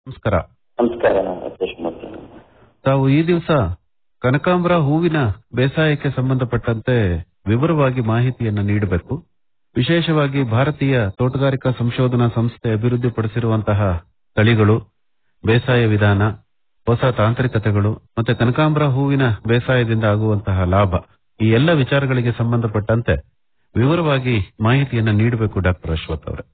ನಮಸ್ಕಾರ ನಮಸ್ಕಾರ ಕೃಷ್ಣಮೂರ್ತಿ ತಾವು ಈ ದಿವಸ ಕನಕಾಂಬರ ಹೂವಿನ ಬೇಸಾಯಕ್ಕೆ ಸಂಬಂಧಪಟ್ಟಂತೆ ವಿವರವಾಗಿ ಮಾಹಿತಿಯನ್ನ ನೀಡಬೇಕು ವಿಶೇಷವಾಗಿ ಭಾರತೀಯ ತೋಟಗಾರಿಕಾ ಸಂಶೋಧನಾ ಸಂಸ್ಥೆ ಅಭಿವೃದ್ಧಿಪಡಿಸಿರುವಂತಹ ತಳಿಗಳು ಬೇಸಾಯ ವಿಧಾನ ಹೊಸ ತಾಂತ್ರಿಕತೆಗಳು ಮತ್ತೆ ಕನಕಾಂಬರ ಹೂವಿನ ಬೇಸಾಯದಿಂದ ಆಗುವಂತಹ ಲಾಭ ಈ ಎಲ್ಲ ವಿಚಾರಗಳಿಗೆ ಸಂಬಂಧಪಟ್ಟಂತೆ ವಿವರವಾಗಿ ಮಾಹಿತಿಯನ್ನ ನೀಡಬೇಕು ಡಾಕ್ಟರ್ ಅಶ್ವಥ್ ಅವರೇ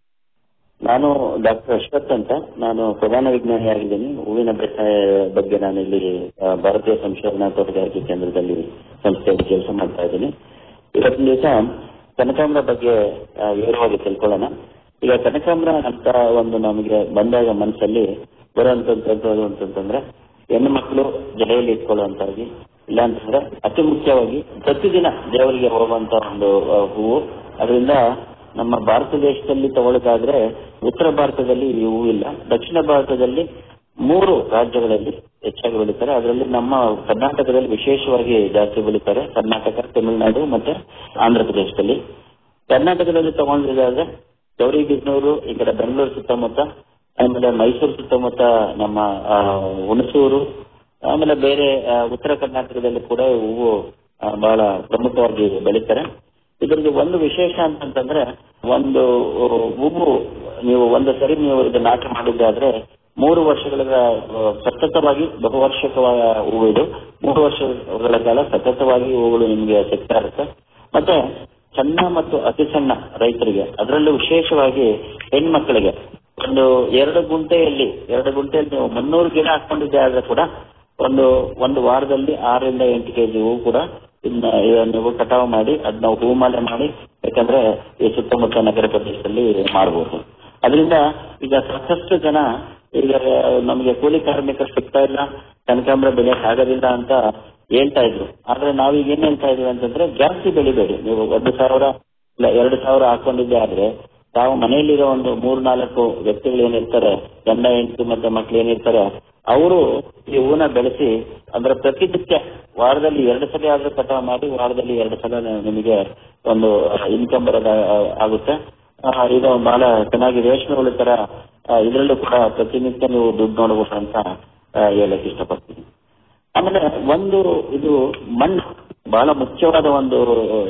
ನಾನು ಡಾಕ್ಟರ್ ಅಶ್ವಥ್ ಅಂತ ನಾನು ಪ್ರಧಾನ ವಿಜ್ಞಾನಿಯಾಗಿದ್ದೀನಿ ಹೂವಿನ ಬೇಸಾಯ ಬಗ್ಗೆ ನಾನು ಇಲ್ಲಿ ಆ, ಭಾರತೀಯ ಸಂಶೋಧನಾ ತೋಟಗಾರಿಕೆ ಕೇಂದ್ರದಲ್ಲಿ ಸಂಸ್ಥೆಯಲ್ಲಿ ಕೆಲಸ ಮಾಡ್ತಾ ಇದ್ದೀನಿ ಇವತ್ತಿನ ದಿವಸ ಕನಕಾಂಬರ ಬಗ್ಗೆ ಆ, ವಿವರವಾಗಿ ತಿಳ್ಕೊಳ್ಳೋಣ ಈಗ ಕನಕಾಂಬರ ಅಂತ ಒಂದು ನಮಗೆ ಬಂದಾಗ ಮನಸ್ಸಲ್ಲಿ ಬರುವಂತದ್ದು ಅಂತಂತಂದ್ರೆ ಹೆಣ್ಣು ಮಕ್ಕಳು ಜಡೆಯಲ್ಲಿ ಇಟ್ಕೊಳ್ಳುವಂತಾಗಿ ಇಲ್ಲ ಅಂತಂದ್ರೆ ಅತಿ ಮುಖ್ಯವಾಗಿ ಪ್ರತಿದಿನ ದೇವರಿಗೆ ಹೋಗುವಂತ ಒಂದು ಆ, ಹೂವು ಅದರಿಂದ ನಮ್ಮ ಭಾರತ ದೇಶದಲ್ಲಿ ತಗೊಳ್ಳೋದಾದ್ರೆ ಉತ್ತರ ಭಾರತದಲ್ಲಿ ಈ ಹೂವು ಇಲ್ಲ ದಕ್ಷಿಣ ಭಾರತದಲ್ಲಿ ಮೂರು ರಾಜ್ಯಗಳಲ್ಲಿ ಹೆಚ್ಚಾಗಿ ಬೆಳೀತಾರೆ ಅದರಲ್ಲಿ ನಮ್ಮ ಕರ್ನಾಟಕದಲ್ಲಿ ವಿಶೇಷವಾಗಿ ಜಾಸ್ತಿ ಬೆಳೀತಾರೆ ಕರ್ನಾಟಕ ತಮಿಳುನಾಡು ಮತ್ತೆ ಆಂಧ್ರ ಪ್ರದೇಶದಲ್ಲಿ ಕರ್ನಾಟಕದಲ್ಲಿ ತಗೊಂಡಿದ್ದಾದ್ರೆ ಗೌರಿಬಿದನೂರು ಈ ಕಡೆ ಬೆಂಗಳೂರು ಸುತ್ತಮುತ್ತ ಆಮೇಲೆ ಮೈಸೂರು ಸುತ್ತಮುತ್ತ ನಮ್ಮ ಆ, ಹುಣಸೂರು ಆಮೇಲೆ ಬೇರೆ ಆ, ಉತ್ತರ ಕರ್ನಾಟಕದಲ್ಲಿ ಕೂಡ ಹೂವು ಆ, ಬಹಳ ಪ್ರಮುಖವಾಗಿ ಬೆಳೀತಾರೆ ಇದರಲ್ಲಿ ಒಂದು ವಿಶೇಷ ಅಂತಂತಂದ್ರೆ ಒಂದು ಹೂವು ನೀವು ಒಂದು ಸರಿ ನೀವು ಇದು ನಾಟಿ ಮಾಡಿದ್ದಾದ್ರೆ ಮೂರು ವರ್ಷಗಳ ಆ, ಸತತವಾಗಿ ಬಹುವಾರ್ಷಿಕವಾದ ಹೂವು ಇದು ಮೂರು ವರ್ಷಗಳ ಕಾಲ ಸತತವಾಗಿ ಹೂವುಗಳು ನಿಮಗೆ ಸಿಗ್ತಾ ಇರುತ್ತೆ ಮತ್ತೆ ಸಣ್ಣ ಮತ್ತು ಅತಿ ಸಣ್ಣ ರೈತರಿಗೆ ಅದರಲ್ಲೂ ವಿಶೇಷವಾಗಿ ಹೆಣ್ಮಕ್ಳಿಗೆ ಒಂದು ಎರಡು ಗುಂಟೆಯಲ್ಲಿ ಎರಡು ಗುಂಟೆಯಲ್ಲಿ ನೀವು ಮುನ್ನೂರು ಗಿಡ ಹಾಕೊಂಡಿದ್ದೆ ಆದ್ರೆ ಕೂಡ ಒಂದು ಒಂದು ವಾರದಲ್ಲಿ ಆರರಿಂದ ಎಂಟು ಕೆಜಿ ಹೂವು ಕೂಡ ಇದನ್ನ ಇದನ್ನ ನೀವು ಕಟಾವು ಮಾಡಿ ಅದನ್ನ ಹೂಮಾಲೆ ಮಾಡಿ ಯಾಕಂದ್ರೆ ಈ ಸುತ್ತಮುತ್ತ ನಗರ ಪ್ರದೇಶದಲ್ಲಿ ಮಾಡಬಹುದು ಅದರಿಂದ ಈಗ ಸಾಕಷ್ಟು ಜನ ಈಗ ನಮಗೆ ಕೂಲಿ ಕಾರ್ಮಿಕರು ಸಿಗ್ತಾ ಇಲ್ಲ ಕನಕಾಂಬರ ಬೆಳೆಯಕ್ ಆಗೋದಿಲ್ಲ ಅಂತ ಹೇಳ್ತಾ ಇದ್ರು ಆದ್ರೆ ನಾವೀಗ ಏನ್ ಹೇಳ್ತಾ ಇದೀವಿ ಅಂತಂದ್ರೆ ಜಾಸ್ತಿ ಬೆಳಿಬೇಡಿ ನೀವು ಒಂದು ಸಾವಿರ ಇಲ್ಲ ಎರಡು ಸಾವಿರ ಹಾಕೊಂಡಿದ್ದೆ ಆದ್ರೆ ತಾವು ಮನೆಯಲ್ಲಿರೋ ಒಂದು ಮೂರ್ ನಾಲ್ಕು ವ್ಯಕ್ತಿಗಳು ಏನಿರ್ತಾರೆ ಗಂಡ ಹೆಂಡತಿ ಮತ್ತೆ ಮಕ್ಳು ಏನಿರ್ತಾರೆ ಅವರು ಈ ಹೂನ ಬೆಳೆಸಿ ಅಂದ್ರೆ ಪ್ರತಿನಿತ್ಯ ವಾರದಲ್ಲಿ ಎರಡು ಸಲ ಆದ್ರೂ ಕಟಾವು ಮಾಡಿ ವಾರದಲ್ಲಿ ಎರಡು ಸಲ ನಿಮಗೆ ಒಂದು ಇನ್ಕಮ್ ಬರೋದ ಆಗುತ್ತೆ ಆ, ಇದು ಬಹಳ ಚೆನ್ನಾಗಿ ರೇಷ್ಮೆ ಹುಳು ತರ ಆ, ಇದರಲ್ಲೂ ಕೂಡ ಪ್ರತಿನಿತ್ಯ ನೀವು ದುಡ್ಡು ನೋಡಬಹುದು ಅಂತ ಆ, ಹೇಳಕ್ ಇಷ್ಟಪಡ್ತೀನಿ ಆಮೇಲೆ ಒಂದು ಇದು ಮಣ್ಣು ಬಹಳ ಮುಖ್ಯವಾದ ಒಂದು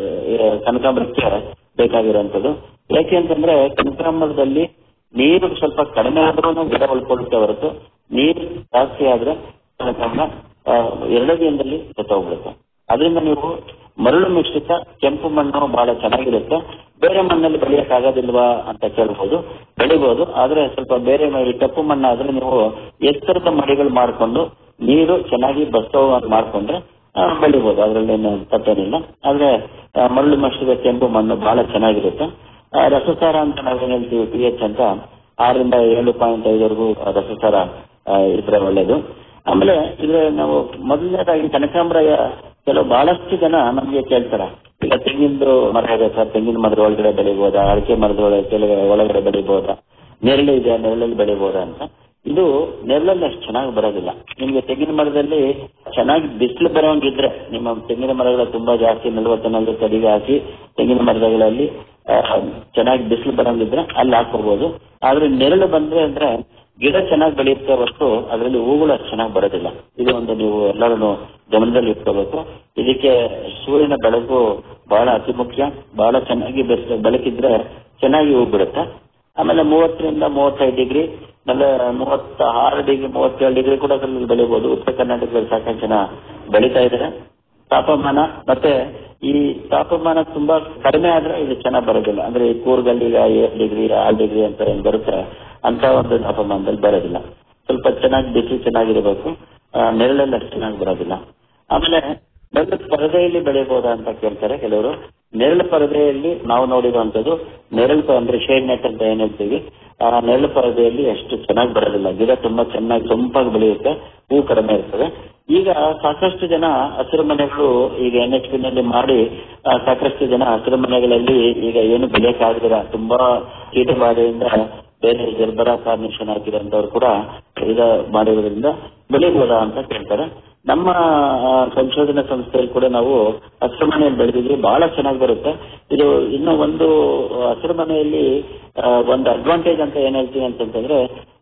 ಆ, ಕನಕಾಂಬರಕ್ಕೆ ಬೇಕಾಗಿರುವಂತದ್ದು ಯಾಕೆ ಅಂತಂದ್ರೆ ಕನಕಾಂಬರದಲ್ಲಿ ನೀರು ಸ್ವಲ್ಪ ಕಡಿಮೆ ಆದ್ರೂ ಗಿಡ ಉಳ್ಕೊಳ್ಳುತ್ತೆ ಹೊರತು ನೀರು ಜಾಸ್ತಿ ಆದ್ರೆ ಕನಕಾಂಬರ ಆ, ಎರಡೇ ದಿನದಲ್ಲಿ ಸತ್ತೋಗ್ಬಿಡುತ್ತೆ ಅದರಿಂದ ನೀವು ಮರಳು ಮಿಶ್ರಿತ ಕೆಂಪು ಮಣ್ಣು ಬಹಳ ಚೆನ್ನಾಗಿರುತ್ತೆ ಬೇರೆ ಮಣ್ಣಲ್ಲಿ ಬೆಳೆಯಕ್ ಆಗೋದಿಲ್ವಾ ಅಂತ ಕೇಳ್ಬೋದು ಬೆಳಿಬಹುದು ಆದ್ರೆ ಸ್ವಲ್ಪ ಬೇರೆ ಮ- ಈ ಕಪ್ಪು ಮಣ್ಣಾದ್ರೆ ನೀವು ಎತ್ತರದ ಮಡಿಗಳು ಮಾಡ್ಕೊಂಡು ನೀರು ಚೆನ್ನಾಗಿ ಬಸ್ತೋ ಮಾಡ್ಕೊಂಡ್ರೆ ಆ, ಬೆಳಿಬಹುದು ಅದ್ರಲ್ಲೇನು ತಪ್ಪೇನಿಲ್ಲ ಆದ್ರೆ ಆ, ಮರಳು ಮಿಶ್ರಿತ ಕೆಂಪು ಮಣ್ಣು ಬಹಳ ಚೆನ್ನಾಗಿರುತ್ತೆ ಆ, ರಸಸಾರ ಅಂತ ನಾವೇನ್ ಹೇಳ್ತೀವಿ ಪಿ ಎಚ್ ಅಂತ ಆರರಿಂದ ಏಳು ಪಾಯಿಂಟ್ ಐದವರೆಗೂ ರಸಸಾರ ಆ, ಇದ್ರೆ ಒಳ್ಳೇದು ಆಮೇಲೆ ಇದ್ರೆ ನಾವು ಮೊದಲನೇದಾಗಿ ಕನಕಾಂಬರ ಕೆಲವು ಬಹಳಷ್ಟು ಜನ ನಮ್ಗೆ ಕೇಳ್ತಾರೆ ಈಗ ತೆಂಗಿನದು ಮರ ಇದೆ ಸರ್ ತೆಂಗಿನ ಮರದ ಒಳಗಡೆ ಬೆಳಿಬೋದಾ ಅಡಿಕೆ ಮರದ ಒಳಗಡೆ ಕೆಳಗೆ ಒಳಗಡೆ ಬೆಳಿಬೋದಾ ನೆರಳು ಇದೆ ನೆರಳಲ್ಲಿ ಬೆಳಿಬೋದಾ ಅಂತ ಇದು ನೆರಳಲ್ಲಿ ಅಷ್ಟು ಚೆನ್ನಾಗಿ ಬರೋದಿಲ್ಲ ನಿಮ್ಗೆ ತೆಂಗಿನ ಮರದಲ್ಲಿ ಚೆನ್ನಾಗಿ ಬಿಸಿಲು ಬರೋಂಗಿದ್ರೆ ನಿಮ್ಮ ತೆಂಗಿನ ಮರಗಳ ತುಂಬಾ ಜಾಸ್ತಿ ನಲವತ್ತು ನಲವತ್ತು ಅಡಿಗೆ ಹಾಕಿ ತೆಂಗಿನ ಮರಗಳಲ್ಲಿ ಆ, ಚೆನ್ನಾಗಿ ಬಿಸಿಲು ಬರೋಂಗಿದ್ರೆ ಅಲ್ಲಿ ಹಾಕೋಬಹುದು ಆದ್ರೆ ನೆರಳು ಬಂದ್ರೆ ಅಂದ್ರೆ ಗಿಡ ಚೆನ್ನಾಗಿ ಬೆಳೆಯುತ್ತೆ ಹೊರತು ಅದರಲ್ಲಿ ಹೂಗಳು ಅಷ್ಟು ಚೆನ್ನಾಗಿ ಬರೋದಿಲ್ಲ ಇದು ಒಂದು ನೀವು ಎಲ್ಲರೂ ಗಮನದಲ್ಲಿ ಇಟ್ಕೋಬೇಕು ಇದಕ್ಕೆ ಸೂರ್ಯನ ಬೆಳಕು ಬಹಳ ಅತಿ ಮುಖ್ಯ ಬಹಳ ಚೆನ್ನಾಗಿ ಬೆಸ್- ಬೆಳಕಿದ್ರೆ ಚೆನ್ನಾಗಿ ಹೂ ಬಿಡುತ್ತೆ ಆಮೇಲೆ ಮೂವತ್ತರಿಂದ ಮೂವತ್ತೈದು ಡಿಗ್ರಿ ಆಮೇಲೆ ಮೂವತ್ತ ಆರು ಡಿಗ್ರಿ ಮೂವತ್ತೇಳು ಡಿಗ್ರಿ ಕೂಡ ಅದ್ರಲ್ಲಿ ಬೆಳಿಬಹುದು ಉತ್ತರ ಕರ್ನಾಟಕದಲ್ಲಿ ಸಾಕಷ್ಟು ಜನ ಬೆಳೀತಾ ಇದ್ದಾರೆ ತಾಪಮಾನ ಮತ್ತೆ ಈ ತಾಪಮಾನ ತುಂಬಾ ಕಡಿಮೆ ಆದ್ರೆ ಇದು ಚೆನ್ನಾಗಿ ಬರೋದಿಲ್ಲ ಅಂದ್ರೆ ಈ ಕೂರ್ಗಲ್ಲಿ ಈಗ ಏಳು ಡಿಗ್ರಿ ಆರು ಡಿಗ್ರಿ ಅಂತ ಏನ್ ಬರುತ್ತೆ ಅಂತ ಒಂದು ತಾಪಮಾನದಲ್ಲಿ ಬರೋದಿಲ್ಲ ಸ್ವಲ್ಪ ಚೆನ್ನಾಗಿ ಬಿಸಿಲು ಚೆನ್ನಾಗಿರಬೇಕು ಆ, ನೆರಳಲ್ಲಿ ಅಷ್ಟು ಚೆನ್ನಾಗಿ ಬರೋದಿಲ್ಲ ಆಮೇಲೆ ನೆರಳು ಪರದೆಯಲ್ಲಿ ಬೆಳೆಯಬಹುದಾ ಅಂತ ಕೇಳ್ತಾರೆ ಕೆಲವರು ನೆರಳು ಪರದೆಯಲ್ಲಿ ನಾವು ನೋಡಿರುವಂತದ್ದು ನೆರಳು ಪ- ಅಂದ್ರೆ ಶೇಡ್ ನೆಟ್ ಅಂತ ಏನ್ ಹೇಳ್ತೀವಿ ಆ ನೆರಳು ಪರದೆಯಲ್ಲಿ ಅಷ್ಟು ಚೆನ್ನಾಗಿ ಬರೋದಿಲ್ಲ ಗಿಡ ತುಂಬಾ ಚೆನ್ನಾಗಿ ಸೊಂಪಾಗಿ ಬೆಳೆಯುತ್ತೆ ಹೂ ಕಡಿಮೆ ಇರ್ತದೆ ಈಗ ಸಾಕಷ್ಟು ಜನ ಹಸಿರು ಮನೆಗಳು ಈಗ ಎನ್ ಎಚ್ ಪಿ ನಲ್ಲಿ ಮಾಡಿ ಆ, ಸಾಕಷ್ಟು ಜನ ಹಸಿರು ಮನೆಗಳಲ್ಲಿ ಈಗ ಏನು ಬೆಳೆಯಕ್ಕಾಗದಿರ ತುಂಬಾ ಕೀಟಬಾಧೆಯಿಂದ ಬೇರೆ ಜರ್ಬರ ಕಾರ್ಮಿಷನ್ ಆಗಿರೋಂಥವ್ರು ಕೂಡ ಇದ ಮಾಡಿರೋದ್ರಿಂದ ಬೆಳಿಬೋದಾ ಅಂತ ಕೇಳ್ತಾರೆ ನಮ್ಮ ಆ, ಸಂಶೋಧನಾ ಸಂಸ್ಥೆಯಲ್ಲಿ ಕೂಡ ನಾವು ಹಸಿರು ಮನೆಯಲ್ಲಿ ಬೆಳೆದಿದ್ವಿ ಬಹಳ ಚೆನ್ನಾಗಿ ಬರುತ್ತೆ ಇದು ಇನ್ನು ಒಂದು ಹಸಿರು ಮನೆಯಲ್ಲಿ ಆ, ಒಂದು ಅಡ್ವಾಂಟೇಜ್ ಅಂತ ಏನ್ ಹೇಳ್ತೀನಿ ಅಂತಂತಂದ್ರೆ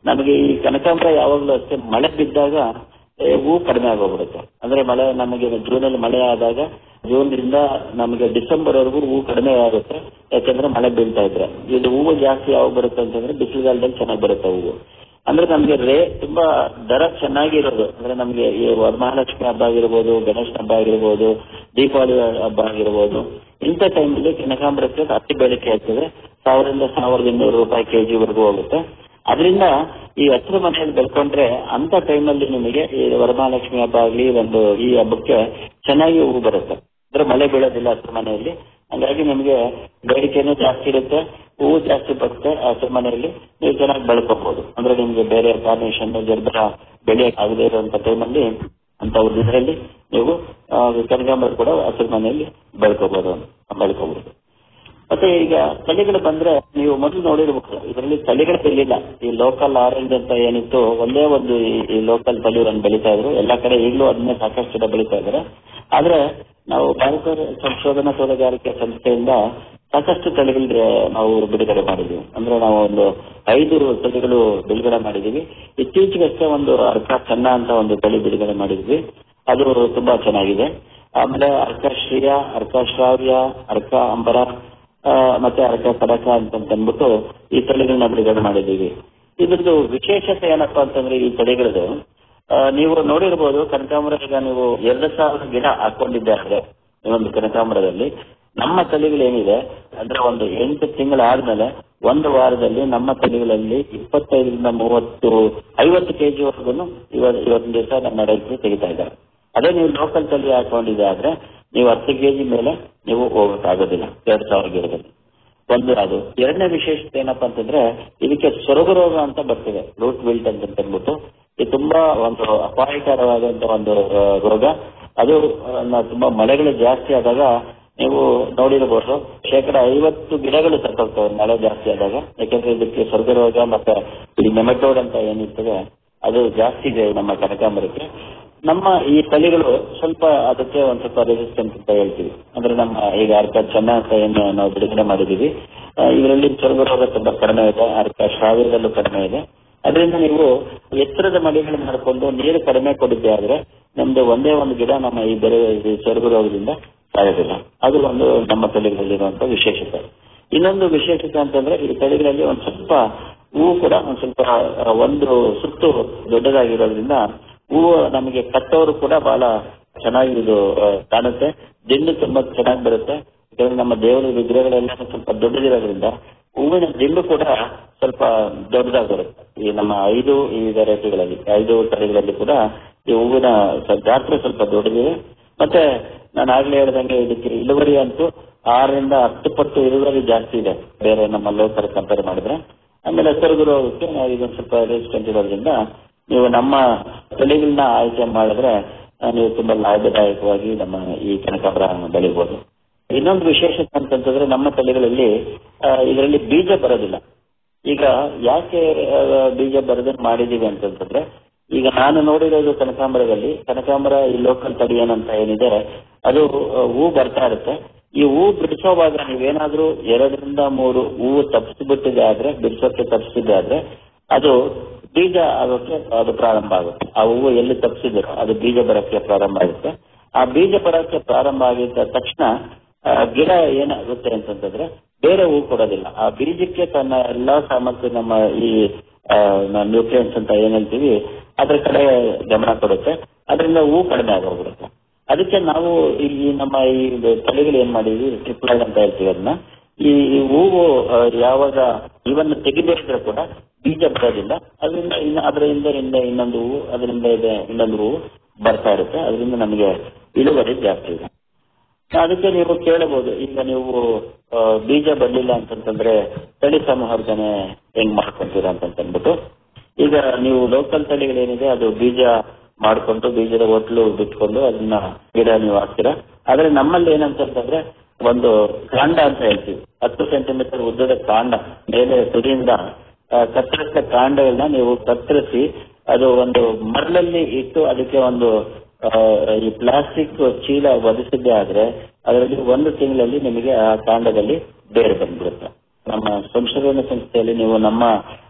ನಮಗೆ ಈ ಕನಕಾಂಬರ ಯಾವಾಗಲೂ ಅಷ್ಟೇ ಮಳೆ ಬಿದ್ದಾಗ ಏ, ಹೂ ಕಡಿಮೆ ಆಗೋಗ್ಬಿಡುತ್ತೆ ಅಂದ್ರೆ ಮಳೆ ನಮಗೆ ಜೂನ್ ಅಲ್ಲಿ ಮಳೆ ಆದಾಗ ಜೂನ್ ದಿಂದ ನಮಗೆ ಡಿಸೆಂಬರ್ ವರೆಗೂ ಹೂ ಕಡಿಮೆ ಆಗುತ್ತೆ ಯಾಕಂದ್ರೆ ಮಳೆ ಬೀಳ್ತಾ ಇದ್ರೆ ಇದು ಹೂವು ಜಾಸ್ತಿ ಯಾವಾಗ ಬರುತ್ತೆ ಅಂತಂದ್ರೆ ಬಿಸಿಲುಗಾಲದಲ್ಲಿ ಚೆನ್ನಾಗಿ ಬರುತ್ತೆ ಹೂವು ಅಂದ್ರೆ ನಮ್ಗೆ ರೇ ತುಂಬಾ ದರ ಚೆನ್ನಾಗಿರೋದು ಅಂದ್ರೆ ನಮ್ಗೆ ಈ ವರಮಹಾಲಕ್ಷ್ಮಿ ಹಬ್ಬ ಆಗಿರ್ಬೋದು ಗಣೇಶ ಹಬ್ಬ ಆಗಿರ್ಬೋದು ದೀಪಾವಳಿ ಹಬ್ಬ ಆಗಿರ್ಬೋದು ಇಂಥ ಟೈಮಲ್ಲಿ ಕನಕಾಂಬರಕ್ಕೆ ಅತಿ ಬೇಡಿಕೆ ಆಗ್ತದೆ ಸಾವಿರದಿಂದ ಸಾವಿರದ ಇನ್ನೂರು ರೂಪಾಯಿ ಕೆಜಿವರೆಗೂ ಹೋಗುತ್ತೆ ಅದರಿಂದ ಈ ಹಸಿರು ಮನೆಯಲ್ಲಿ ಬೆಳ್ಕೊಂಡ್ರೆ ಅಂತ ಟೈಮಲ್ಲಿ ನಿಮಗೆ ಈ ವರಮಹಾಲಕ್ಷ್ಮಿ ಹಬ್ಬ ಆಗಲಿ ಒಂದು ಈ ಹಬ್ಬಕ್ಕೆ ಚೆನ್ನಾಗಿ ಹೂ ಬರುತ್ತೆ ಅಂದ್ರೆ ಮಳೆ ಬೀಳೋದಿಲ್ಲ ಹಸಿರು ಮನೆಯಲ್ಲಿ ಹಾಗಾಗಿ ನಿಮಗೆ ಬೇಡಿಕೆನೂ ಜಾಸ್ತಿ ಇರುತ್ತೆ ಹೂವು ಜಾಸ್ತಿ ಬರುತ್ತೆ ಹಸಿರು ಮನೆಯಲ್ಲಿ ನೀವು ಚೆನ್ನಾಗಿ ಬೆಳ್ಕೋಬಹುದು ಅಂದ್ರೆ ನಿಮ್ಗೆ ಬೇರೆ ಕಾರ್ನೇಷನ್ ಜರ್ಬರ ಬೆಳೆ ಆಗದೇ ಇರುವಂತ ಟೈಮಲ್ಲಿ ಅಂತ ಒಂದು ಇದರಲ್ಲಿ ನೀವು ಆ, ಕನಕಾಂಬರ ಕೂಡ ಹಸಿರು ಮನೆಯಲ್ಲಿ ಬೆಳ್ಕೋಬಹುದು ಬೆಳ್ಕೋಬಹುದು ಮತ್ತೆ ಈಗ ತಳಿಗಳು ಬಂದ್ರೆ ನೀವು ಮೊದಲು ನೋಡಿರ್ಬೇಕು ಇದರಲ್ಲಿ ತಳಿಗಳು ಬೆಳಿಲ್ಲ ಈ ಲೋಕಲ್ ಆರೆಂಜ್ ಅಂತ ಏನಿತ್ತು ಒಂದೇ ಒಂದು ಈ- ಈ ಲೋಕಲ್ ತಳಿ ಒಂದು ಬೆಳೀತಾ ಇದ್ರು ಎಲ್ಲಾ ಕಡೆ ಈಗಲೂ ಅದನ್ನೇ ಸಾಕಷ್ಟು ಜನ ಬೆಳೀತಾ ಇದ್ದಾರೆ ಆದ್ರೆ ನಾವು ಭಾರತ ಸಂಶೋಧನಾ ತೋಟಗಾರಿಕೆ ಸಂಸ್ಥೆಯಿಂದ ಸಾಕಷ್ಟು ತಳಿಗಳು ನಾವು ಬಿಡುಗಡೆ ಮಾಡಿದ್ವಿ ಅಂದ್ರೆ ನಾವು ಒಂದು ಐದು ತಳಿಗಳು ಬಿಡುಗಡೆ ಮಾಡಿದೀವಿ ಇತ್ತೀಚೆಗಷ್ಟೇ ಒಂದು ಅರ್ಕ ಚೆನ್ನ ಅಂತ ಒಂದು ತಳಿ ಬಿಡುಗಡೆ ಮಾಡಿದ್ವಿ ಅದು ತುಂಬಾ ಚೆನ್ನಾಗಿದೆ ಆಮೇಲೆ ಅರ್ಕ ಶ್ರೀಯ ಅರ್ಕ ಶ್ರಾವ್ಯ ಅರ್ಕ ಅಂಬರ ಆ, ಮತ್ತೆ ಅರ್ಕ ಕಡಕ ಅಂತ ಅಂದ್ಬಿಟ್ಟು ಈ ತಳಿಗಳನ್ನ ಬಿಡುಗಡೆ ಮಾಡಿದ್ದೀವಿ ಇದ್ರದ್ದು ವಿಶೇಷತೆ ಏನಪ್ಪಾ ಅಂತಂದ್ರೆ ಈ ತಳಿಗಳದು ಆ, ನೀವು ನೋಡಿರ್ಬೋದು ಕನಕಾಂಬರ ಈಗ ನೀವು ಎರಡು ಸಾವಿರ ಗಿಡ ಹಾಕೊಂಡಿದ್ದಾರೆ ಈ ಒಂದು ಕನಕಾಂಬರದಲ್ಲಿ ನಮ್ಮ ತಳಿಗಳೇನಿದೆ ಅಂದ್ರೆ ಒಂದು ಎಂಟು ತಿಂಗಳಾದ್ಮೇಲೆ ಒಂದು ವಾರದಲ್ಲಿ ನಮ್ಮ ತಳಿಗಳಲ್ಲಿ ಇಪ್ಪತ್ತೈದರಿಂದ ಮೂವತ್ತು ಐವತ್ತು ಕೆಜಿ ವರೆಗೂ ಇವತ್ತಿನ ದಿವಸ ನಮ್ಮ ರೈತರು ತೆಗಿತಾ ಇದ್ದಾರೆ ಅದೇ ನೀವು ಲೋಕಲ್ ತಳಿ ಹಾಕೊಂಡಿದೆ ಆದ್ರೆ ನೀವು ಹತ್ತು ಕೆಜಿ ಮೇಲೆ ನೀವು ಹೋಗಕ್ಕಾಗೋದಿಲ್ಲ ಎರಡ್ ಸಾವಿರ ಗಿಡದಲ್ಲಿ ಒಂದು ಅದು ಎರಡನೇ ವಿಶೇಷತೆ ಏನಪ್ಪಾ ಅಂತಂದ್ರೆ ಇದಕ್ಕೆ ಸೊರಗು ರೋಗ ಅಂತ ಬರ್ತಿದೆ ರೂಟ್ ವಿಲ್ಟ್ ಅಂತ ಅಂದ್ಬಿಟ್ಟು ಇದು ತುಂಬಾ ಒಂದು ಅಪಾಯಕರವಾದಂತ ಒಂದು ಆ, ರೋಗ ಅದು ಆ, ನ- ತುಂಬಾ ಮಳೆಗಳು ಜಾಸ್ತಿ ಆದಾಗ ನೀವು ನೋಡಿರಬಹುದು ಶೇಕಡ ಐವತ್ತು ಗಿಡಗಳು ಸತ್ತೋಗ್ತವೆ ಮಳೆ ಜಾಸ್ತಿ ಆದಾಗ ಯಾಕಂದ್ರೆ ಇದಕ್ಕೆ ಸ್ವರ್ಗ ರೋಗ ಮತ್ತೆ ಈ ನೆಮಟೋಡ್ ಅಂತ ಏನಿರ್ತದೆ ಅದು ಜಾಸ್ತಿ ಇದೆ ನಮ್ಮ ಕನಕಾಂಬರಕ್ಕೆ ನಮ್ಮ ಈ ತಳಿಗಳು ಸ್ವಲ್ಪ ಅದಕ್ಕೆ ಒಂದ್ ಸ್ವಲ್ಪ ರೆಸಿಸ್ಟೆಂಟ್ ಅಂತ ಹೇಳ್ತೀವಿ ಅಂದ್ರೆ ನಮ್ಮ ಈಗ ಅರ್ಕ ಚೆನ್ನ ಅಂತ ಏನು ನಾವು ಬಿಡುಗಡೆ ಮಾಡಿದೀವಿ ಆ, ಇದರಲ್ಲಿ ಸ್ವರ್ಗ ರೋಗ ತುಂಬಾ ಕಡಿಮೆ ಇದೆ ಅರ್ಕ ಶ್ರಾವ್ಯದಲ್ಲೂ ಕಡಿಮೆ ಇದೆ ಅದರಿಂದ ನೀವು ಎತ್ತರದ ಮಡಿಗಳು ಮಾಡಿಕೊಂಡು ನೀರು ಕಡಿಮೆ ಕೊಡಿದ್ದೆ ಆದ್ರೆ ನಮ್ದು ಒಂದೇ ಒಂದು ಗಿಡ ನಮ್ಮ ಈ ಬೆಳೆ ಈ ಸ್ವರ್ಗ ರೋಗದಿಂದ ಸಾಯೋದಿಲ್ಲ ಅದು ಒಂದು ನಮ್ಮ ತಳಿಗಳಲ್ಲಿರುವಂತ ವಿಶೇಷತೆ ಇನ್ನೊಂದು ವಿಶೇಷತೆ ಅಂತಂದ್ರೆ ಈ ತಳಿಗಳಲ್ಲಿ ಒಂದ್ ಸ್ವಲ್ಪ ಹೂವು ಕೂಡ ಒಂದ್ ಸ್ವಲ್ಪ ಆ, ಒಂದು ಸುತ್ತು ದೊಡ್ಡದಾಗಿರೋದ್ರಿಂದ ಹೂವು ನಮಗೆ ಕಟ್ಟೋರು ಕೂಡ ಬಹಳ ಚೆನ್ನಾಗಿ ಇದು ಆ, ಕಾಣುತ್ತೆ ದಿಂಡು ತುಂಬಾ ಚೆನ್ನಾಗಿ ಬರುತ್ತೆ ಯಾಕಂದ್ರೆ ನಮ್ಮ ದೇವರ ವಿಗ್ರಹಗಳೆಲ್ಲ ಸ್ವಲ್ಪ ದೊಡ್ಡದಿರೋದ್ರಿಂದ ಹೂವಿನ ದಿಂಡು ಕೂಡ ಸ್ವಲ್ಪ ದೊಡ್ಡದಾಗಿ ಬರುತ್ತೆ ಈ ನಮ್ಮ ಐದು ಈ ವೆರೈಟಿಗಳಲ್ಲಿ ಐದು ತಳಿಗಳಲ್ಲಿ ಕೂಡ ಈ ಹೂವಿನ ಸ- ಗಾತ್ರ ಸ್ವಲ್ಪ ದೊಡ್ಡದಿದೆ ಮತ್ತೆ ನಾನು ಆಗ್ಲೇ ಹೇಳ್ದಂಗೆ ಇದಕ್ಕೆ ಇಳುವರಿ ಅಂತೂ ಆರರಿಂದ ಹತ್ತು ಪಟ್ಟು ಇಳುವರಿ ಜಾಸ್ತಿ ಇದೆ ಬೇರೆ ನಮ್ಮ ಲೋಕಲ್ ಕಂಪೇರ್ ಮಾಡಿದ್ರೆ ಆಮೇಲೆ ಸೊರಗು ರೋಗಕ್ಕೆ ನಾವು ಇದೊಂದು ಸ್ವಲ್ಪ ರೆಸಿಸ್ಟೆಂಟ್ ಇರೋದ್ರಿಂದ ನೀವು ನಮ್ಮ ತಳಿಗಳನ್ನ ಆಯ್ಕೆ ಮಾಡಿದ್ರೆ ಆ, ನೀವು ತುಂಬಾ ಲಾಭದಾಯಕವಾಗಿ ನಮ್ಮ ಈ ಕನಕಾಂಬರ ಬೆಳಿಬಹುದು ಇನ್ನೊಂದು ವಿಶೇಷತೆ ಅಂತಂತಂದ್ರೆ ನಮ್ಮ ತಳಿಗಳಲ್ಲಿ ಆ, ಇದರಲ್ಲಿ ಬೀಜ ಬರೋದಿಲ್ಲ ಈಗ ಯಾಕೆ ಆ, ಬೀಜ ಬರದನ್ನು ಮಾಡಿದೀವಿ ಅಂತಂತಂದ್ರೆ ಈಗ ನಾನು ನೋಡಿರೋದು ಕನಕಾಂಬರದಲ್ಲಿ ಕನಕಾಂಬರ ಈ ಲೋಕಲ್ ತಳಿ ಏನಂತ ಏನಿದೆ ಅದು ಆ, ಹೂ ಬರ್ತಾ ಇರುತ್ತೆ ಈ ಹೂ ಬಿಡಿಸೋವಾಗ ನೀವೇನಾದ್ರೂ ಎರಡರಿಂದ ಮೂರು ಹೂವು ತಪ್ಪಿಸ್ಬಿಟ್ಟಿದೆ ಆದ್ರೆ ಬಿಡಿಸೋಕೆ ತಪ್ಪಿಸಿದೆ ಆದ್ರೆ ಅದು ಬೀಜ ಆಗೋಕೆ ಅದು ಪ್ರಾರಂಭ ಆಗುತ್ತೆ ಆ ಹೂವು ಎಲ್ಲಿ ತಪ್ಪಿಸಿದ್ರು ಅದು ಬೀಜ ಬರೋಕ್ಕೆ ಪ್ರಾರಂಭ ಆಗುತ್ತೆ ಆ ಬೀಜ ಬರೋಕ್ಕೆ ಪ್ರಾರಂಭ ಆಗಿದ್ದ ತಕ್ಷಣ ಆ, ಗಿಡ ಏನಾಗುತ್ತೆ ಅಂತಂತಂದ್ರೆ ಬೇರೆ ಹೂ ಕೊಡೋದಿಲ್ಲ ಆ ಬೀಜಕ್ಕೆ ತನ್ನ ಎಲ್ಲಾ ಸಾಮರ್ಥ್ಯ ನಮ್ಮ ಈ ನ್ಯೂಟ್ರಿಯೆಂಟ್ಸ್ ಅಂತ ಏನ್ ಹೇಳ್ತೀವಿ ಅದ್ರ ಕಡೆ ಗಮನ ಕೊಡುತ್ತೆ ಅದರಿಂದ ಹೂ ಕಡಿಮೆ ಆಗೋಗ್ಬಿಡುತ್ತೆ ಅದಕ್ಕೆ ನಾವು ಈ ಈ ನಮ್ಮ ಈ ಇದು ತಳಿಗಳು ಏನ್ ಮಾಡಿದ್ವಿ ಟ್ರಿಪ್ಲೈಡ್ ಅಂತ ಹೇಳ್ತೀವಿ ಅದನ್ನ ಈ ಈ ಹೂವು ಆ, ಯಾವಾಗ ಇವನ್ನ ತೆಗಿಬೇಕಿದ್ರೆ ಕೂಡ ಬೀಜ ಬರೋದಿಲ್ಲ ಅದರಿಂದ ಇನ್ನು ಅದರಿಂದ ಹಿಂದೆ ಇನ್ನೊಂದು ಹೂವು ಅದರಿಂದ ಇದೆ ಇನ್ನೊಂದು ಹೂವು ಬರ್ತಾ ಇರುತ್ತೆ ಅದರಿಂದ ನಮಗೆ ಇಳುವರಿ ಜಾಸ್ತಿ ಇದೆ ಅದಕ್ಕೆ ನೀವು ಕೇಳಬಹುದು ಈಗ ನೀವು ಆ, ಬೀಜ ಬರ್ಲಿಲ್ಲ ಅಂತಂತಂದ್ರೆ ತಳಿ ಸಂವರ್ಧನೆ ಹೆಂಗ್ ಮಾಡ್ಕೊಂತೀರಾ ಅಂತಂದ್ಬಿಟ್ಟು ಈಗ ನೀವು ಲೋಕಲ್ ತಳಿಗಳೇನಿದೆ ಅದು ಬೀಜ ಮಾಡ್ಕೊಂಡು ಬೀಜದ ಒಟ್ಲು ಬಿಟ್ಕೊಂಡು ಅದನ್ನ ಗಿಡ ನೀವು ಹಾಕ್ತೀರಾ ಆದ್ರೆ ನಮ್ಮಲ್ಲಿ ಏನಂತಂತಂದ್ರೆ ಒಂದು ಕಾಂಡ ಅಂತ ಹೇಳ್ತೀವಿ ಹತ್ತು ಸೆಂಟಿಮೀಟರ್ ಉದ್ದದ ಕಾಂಡ ಮೇಲೆ ತುದಿಯಿಂದ ಆ, ಕತ್ತರಿಸಿದ ಕಾಂಡಗಳನ್ನ ನೀವು ಕತ್ತರಿಸಿ ಅದು ಒಂದು ಮರಳಲ್ಲಿ ಇಟ್ಟು ಅದಕ್ಕೆ ಒಂದು ಆ, ಈ ಪ್ಲಾಸ್ಟಿಕ್ ಚೀಲ ಒದಗಿಸಿದ್ದೆ ಆದ್ರೆ ಅದರಲ್ಲಿ ಒಂದು ತಿಂಗಳಲ್ಲಿ ನಿಮಗೆ ಆ ಕಾಂಡದಲ್ಲಿ ಬೇರೆ ಬಂದ್ಬಿಡುತ್ತೆ ನಮ್ಮ ಸಂಶೋಧನಾ ಸಂಸ್ಥೆಯಲ್ಲಿ ನೀವು ನಮ್ಮ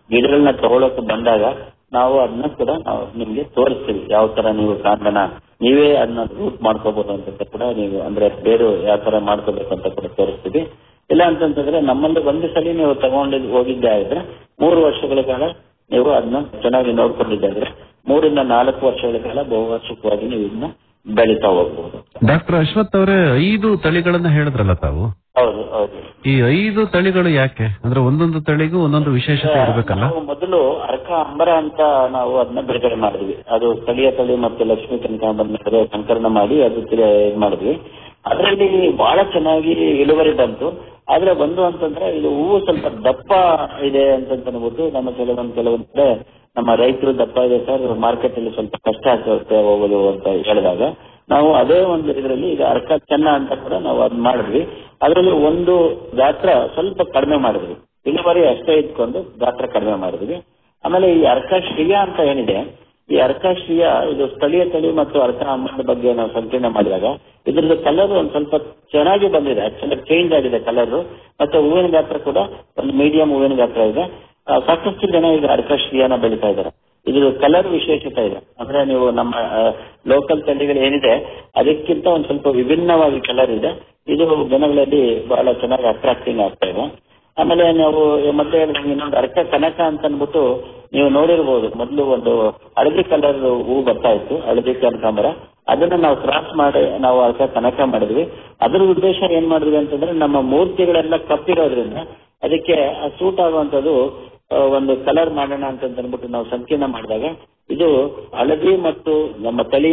ಗಿಡಗಳನ್ನ ತಗೊಳಕ್ಕೆ ಬಂದಾಗ ನಾವು ಅದನ್ನ ಕೂಡ ನಾವು ನಿಮ್ಗೆ ತೋರಿಸ್ತೀವಿ ಯಾವ ತರ ನೀವು ಕಾಂಡನ ನೀವೇ ಅದನ್ನ ರೂಟ್ ಮಾಡ್ಕೋಬಹುದು ಅಂತ ಕೂಡ ನೀವು ಅಂದ್ರೆ ಬೇರು ಯಾವ ತರ ಮಾಡ್ಕೋಬೇಕು ಅಂತ ಕೂಡ ತೋರಿಸ್ತೀವಿ ಇಲ್ಲ ಅಂತಂತಂದ್ರೆ ನಮ್ಮಲ್ಲಿ ಒಂದು ಸಲ ನೀವು ತಗೊಂಡಿದ್ ಹೋಗಿದ್ದೆ ಆದ್ರೆ ಮೂರು ವರ್ಷಗಳ ಕಾಲ ನೀವು ಅದನ್ನ ಚೆನ್ನಾಗಿ ನೋಡ್ಕೊಂಡಿದ್ದಾದ್ರೆ ಮೂರಿಂದ ನಾಲ್ಕು ವರ್ಷಗಳ ಕಾಲ ಬಹುವಾರ್ಷಿಕವಾಗಿ ನೀವು ಇದನ್ನ ಬೆಳೀತಾ ಹೋಗ್ಬೋದು ಡಾಕ್ಟರ್ ಅಶ್ವಥ್ ಅವರೇ ಐದು ತಳಿಗಳನ್ನ ಹೇಳಿದ್ರಲ್ಲ ತಾವು ಹೌದು ಹೌದು ಈ ಐದು ತಳಿಗಳು ಯಾಕೆ ಅಂದ್ರೆ ಒಂದೊಂದು ತಳಿಗೂ ಒಂದೊಂದು ವಿಶೇಷತೆ ಇರಬೇಕಲ್ಲ ನಾವು ಮೊದಲು ಅರ್ಕ ಅಂಬರ ಅಂತ ನಾವು ಅದನ್ನ ಬಿಡುಗಡೆ ಮಾಡಿದ್ವಿ ಅದು ಸ್ಥಳೀಯ ತಳಿ ಮತ್ತು ಲಕ್ಷ್ಮೀ ಕನಕಾಂಬರ ಸಂಕಲನ ಮಾಡಿ ಅದು ತಿರ- ಇದ್ ಮಾಡಿದ್ವಿ ಅದರಲ್ಲಿ ಬಹಳ ಚೆನ್ನಾಗಿ ಇಳುವರಿ ಬಂತು ಆದ್ರೆ ಒಂದು ಅಂತಂದ್ರೆ ಇದು ಹೂವು ಸ್ವಲ್ಪ ದಪ್ಪ ಇದೆ ಅಂತ ಅನ್ಬಿಟ್ಟು ನಮ್ಮ ಕೆಲವೊಂದು ಕೆಲವೊಂದು ಕಡೆ ನಮ್ಮ ರೈತರು ದಪ್ಪ ಇದೆ ಸರ್ ಮಾರ್ಕೆಟ್ ಅಲ್ಲಿ ಸ್ವಲ್ಪ ಕಷ್ಟ ಆಗ್ತದೆ ಹೋಗೋದು ಅಂತ ಹೇಳಿದಾಗ ನಾವು ಅದೇ ಒಂದು ಇದರಲ್ಲಿ ಈಗ ಅರ್ಕ ಚೆನ್ನ ಅಂತ ಕೂಡ ನಾವು ಅದ್ ಮಾಡಿದ್ವಿ ಅದರಲ್ಲಿ ಒಂದು ಗಾತ್ರ ಸ್ವಲ್ಪ ಕಡಿಮೆ ಮಾಡಿದ್ವಿ ಇಳುವರಿ ಅಷ್ಟೇ ಇಟ್ಕೊಂಡು ಗಾತ್ರ ಕಡಿಮೆ ಮಾಡಿದ್ವಿ ಆಮೇಲೆ ಈ ಅರ್ಕ ಶ್ರೀಯ ಅಂತ ಏನಿದೆ ಈ ಅರ್ಕ ಶ್ರೀಯ ಇದು ಸ್ಥಳೀಯ ತಳಿ ಮತ್ತು ಅರ್ಕ ಅಮ್ಮನ ಬಗ್ಗೆ ನಾವು ಸಂಕೀರ್ಣ ಮಾಡಿದಾಗ ಇದ್ರದ್ದು ಕಲರ್ ಒಂದ್ ಸ್ವಲ್ಪ ಚೆನ್ನಾಗಿ ಬಂದಿದೆ ಆಕ್ಚುಲಿ ಚೇಂಜ್ ಆಗಿದೆ ಕಲರ್ ಮತ್ತೆ ಹೂವಿನ ಗಾತ್ರ ಕೂಡ ಒಂದು ಮೀಡಿಯಂ ಹೂವಿನ ಗಾತ್ರ ಇದೆ ಆ, ಸಾಕಷ್ಟು ಜನ ಈಗ ಅರ್ಕ ಶ್ರೀಯನ ಬೆಳೀತಾ ಇದ್ದಾರೆ ಇದ್ರ ಕಲರ್ ವಿಶೇಷತೆ ಇದೆ ಅಂದ್ರೆ ನೀವು ನಮ್ಮ ಲೋಕಲ್ ತಳಿಗಳು ಏನಿದೆ ಅದಕ್ಕಿಂತ ಒಂದ್ ಸ್ವಲ್ಪ ವಿಭಿನ್ನವಾಗಿ ಕಲರ್ ಇದೆ ಇದು ಜನಗಳಲ್ಲಿ ಬಹಳ ಚೆನ್ನಾಗಿ ಅಟ್ರಾಕ್ಟಿಂಗ್ ಆಗ್ತಾ ಇದೆ ಆಮೇಲೆ ನಾವು ಮತ್ತೆ ಹೇಳಿದಂಗೆ ಇನ್ನೊಂದು ಅರ್ಕ ಕನಕ ಅಂತ ಅಂದ್ಬಿಟ್ಟು ನೀವು ನೋಡಿರ್ಬೋದು ಮೊದಲು ಒಂದು ಹಳದಿ ಕಲರ್ ಹೂ ಬರ್ತಾ ಇತ್ತು ಹಳದಿ ಕನಕಾಂಬರ ಅದನ್ನ ನಾವು ಕ್ರಾಸ್ ಮಾಡಿ ನಾವು ಅರ್ಕ ಕನಕ ಮಾಡಿದ್ವಿ ಅದ್ರ ಉದ್ದೇಶ ಏನ್ ಮಾಡಿದ್ವಿ ಅಂತಂದ್ರೆ ನಮ್ಮ ಮೂರ್ತಿಗಳೆಲ್ಲ ಕಪ್ಪಿರೋದ್ರಿಂದ ಅದಕ್ಕೆ ಸೂಟ್ ಆಗುವಂತದ್ದು ಆ, ಒಂದು ಕಲರ್ ಮಾಡೋಣ ಅಂತ ಅಂದ್ಬಿಟ್ಟು ನಾವು ಸಂಕೀರ್ಣ ಮಾಡಿದಾಗ ಇದು ಹಳದಿ ಮತ್ತು ನಮ್ಮ ತಳಿ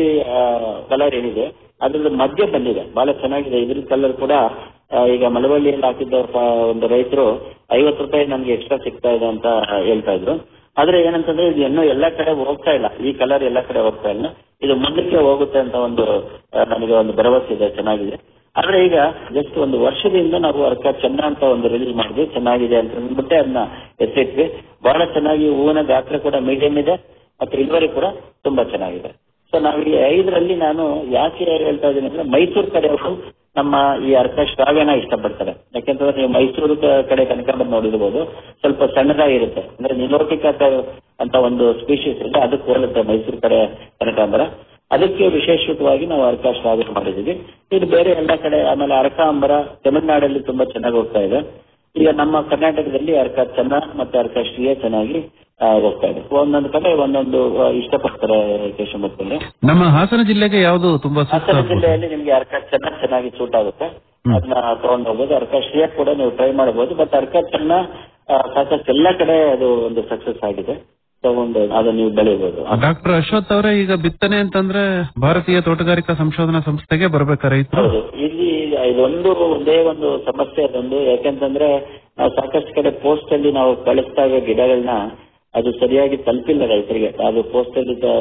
ಕಲರ್ ಏನಿದೆ ಅದ್ರದ್ದು ಮಧ್ಯೆ ಬಂದಿದೆ ಬಹಳ ಚೆನ್ನಾಗಿದೆ ಇದ್ರ ಕಲರ್ ಕೂಡ ಆ, ಈಗ ಮಳವಳ್ಳಿಯಲ್ಲಿ ಹಾಕಿದ್ದ ಪ- ಒಂದು ರೈತರು ಐವತ್ತು ರೂಪಾಯಿ ನಮ್ಗೆ ಎಕ್ಸ್ಟ್ರಾ ಸಿಗ್ತಾ ಇದೆ ಅಂತ ಹೇಳ್ತಾ ಇದ್ರು ಆದ್ರೆ ಏನಂತಂದ್ರೆ ಇದು ಇನ್ನೂ ಎಲ್ಲ ಕಡೆ ಹೋಗ್ತಾ ಇಲ್ಲ ಈ ಕಲರ್ ಎಲ್ಲ ಕಡೆ ಹೋಗ್ತಾ ಇಲ್ಲ ಇದು ಮುಂದಕ್ಕೆ ಹೋಗುತ್ತೆ ಅಂತ ಒಂದು ಆ, ನನಗೆ ಒಂದು ಭರವಸೆ ಇದೆ ಚೆನ್ನಾಗಿದೆ ಆದ್ರೆ ಈಗ ಜಸ್ಟ್ ಒಂದು ವರ್ಷದಿಂದ ನಾವು ಅರ್ಕ ಚೆನ್ನ ಅಂತ ಒಂದು ರಿಲೀಸ್ ಮಾಡಿದ್ವಿ ಚೆನ್ನಾಗಿದೆ ಅಂತ ಅಂದ್ಬಿಟ್ಟೆ ಅದನ್ನ ಎತ್ತಿಟ್ವಿ ಬಹಳ ಚೆನ್ನಾಗಿ ಹೂವಿನ ಗಾತ್ರ ಕೂಡ ಮೀಡಿಯಂ ಇದೆ ಮತ್ತೆ ಇಳುವರಿ ಕೂಡ ತುಂಬಾ ಚೆನ್ನಾಗಿದೆ ಸೊ ನಾವು ಈ ಐದರಲ್ಲಿ ನಾನು ಯಾಕೆ ಹೇಳ್ತಾ ಇದ್ದೀನಿ ಅಂದ್ರೆ ಮೈಸೂರು ಕಡೆಯವರು ನಮ್ಮ ಈ ಅರ್ಕ ಶ್ರಾವ್ಯನ ಇಷ್ಟಪಡ್ತಾರೆ ಯಾಕೆಂತಂದ್ರೆ ನೀವು ಮೈಸೂರು ಕ- ಕಡೆ ಕನಕಾಂಬರ ನೋಡಿರ್ಬೋದು ಸ್ವಲ್ಪ ಸಣ್ಣದಾಗಿರುತ್ತೆ ಅಂದ್ರೆ ನಿಲೋಟಿಕ ಅಂತ ಒಂದು ಸ್ಪೀಶೀಸ್ ಇದೆ ಅದಕ್ಕೆ ಹೋಲುತ್ತೆ ಮೈಸೂರು ಕಡೆ ಕನಕಾಂಬರ ಅದಕ್ಕೆ ವಿಶೇಷವಾಗಿ ನಾವು ಅರ್ಕ ಶ್ರಾವ್ಯ ಮಾಡಿದ್ದೀವಿ ಇದು ಬೇರೆ ಎಲ್ಲ ಕಡೆ ಆಮೇಲೆ ಅರ್ಕ ಅಂಬರ ತಮಿಳುನಾಡಲ್ಲಿ ತುಂಬಾ ಚೆನ್ನಾಗಿ ಹೋಗ್ತಾ ಇದೆ ಈಗ ನಮ್ಮ ಕರ್ನಾಟಕದಲ್ಲಿ ಅರ್ಕ ಚೆನ್ನ ಮತ್ತೆ ಅರ್ಕ ಶ್ರೀಯ ಚೆನ್ನಾಗಿ ಆ, ಹೋಗ್ತಾ ಇದೆ ಒಂದೊಂದು ಕಡೆ ಒಂದೊಂದು ಆ, ಇಷ್ಟಪಡ್ತಾರೆ ಕೇಶಮೂರ್ತಲ್ಲಿ ನಮ್ಮ ಹಾಸನ ಜಿಲ್ಲೆಗೆ ಯಾವುದು ತುಂಬಾ ಸೂಕ್ತ ಹಾಸನ ಆಗ್ಬೋದು? ಜಿಲ್ಲೆಯಲ್ಲಿ ನಿಮ್ಗೆ ಅರ್ಕ ಚೆನ್ನ ಚೆನ್ನಾಗಿ ಸೂಟ್ ಆಗುತ್ತೆ ಹ್ಮ್. ಅದನ್ನ ತಗೊಂಡು ಹೋಗ್ಬೋದು ಅರ್ಕ ಶ್ರೀಯ ಕೂಡ ನೀವು ಟ್ರೈ ಮಾಡಬಹುದು ಬಟ್ ಅರ್ಕ ಚೆನ್ನ ಆ, ಸಾಕಷ್ಟು ಎಲ್ಲ ಕಡೆ ಅದು ಒಂದು ಸಕ್ಸಸ್ ಆಗಿದೆ ತಗೊಂಡು ಅದನ್ನ ನೀವು ಬೆಳಿಬಹುದು ಡಾಕ್ಟರ್ ಅಶ್ವಥ್ ಅವರೇ ಈಗ ಬಿತ್ತನೆ ಅಂತಂದ್ರೆ ಭಾರತೀಯ ತೋಟಗಾರಿಕಾ ಸಂಶೋಧನಾ ಸಂಸ್ಥೆಗೆ ಬರ್ಬೇಕಾ ರೈತರು ಹೌದು ಇಲ್ಲಿ ಇದೊಂದು ಒಂದೇ ಒಂದು ಸಮಸ್ಯೆ ಅದೊಂದು ಯಾಕೆಂತಂದ್ರೆ ನಾವು ಸಾಕಷ್ಟು ಕಡೆ ಪೋಸ್ಟ್ ಅಲ್ಲಿ ನಾವು ಕಳಿಸಿದಾಗ ಗಿಡಗಳನ್ನ ಅದು ಸರಿಯಾಗಿ ತಲುಪಿಲ್ಲ ರೈತರಿಗೆ ಅದು ಪೋಸ್ಟ್ ಅಲ್ಲಿ ತ-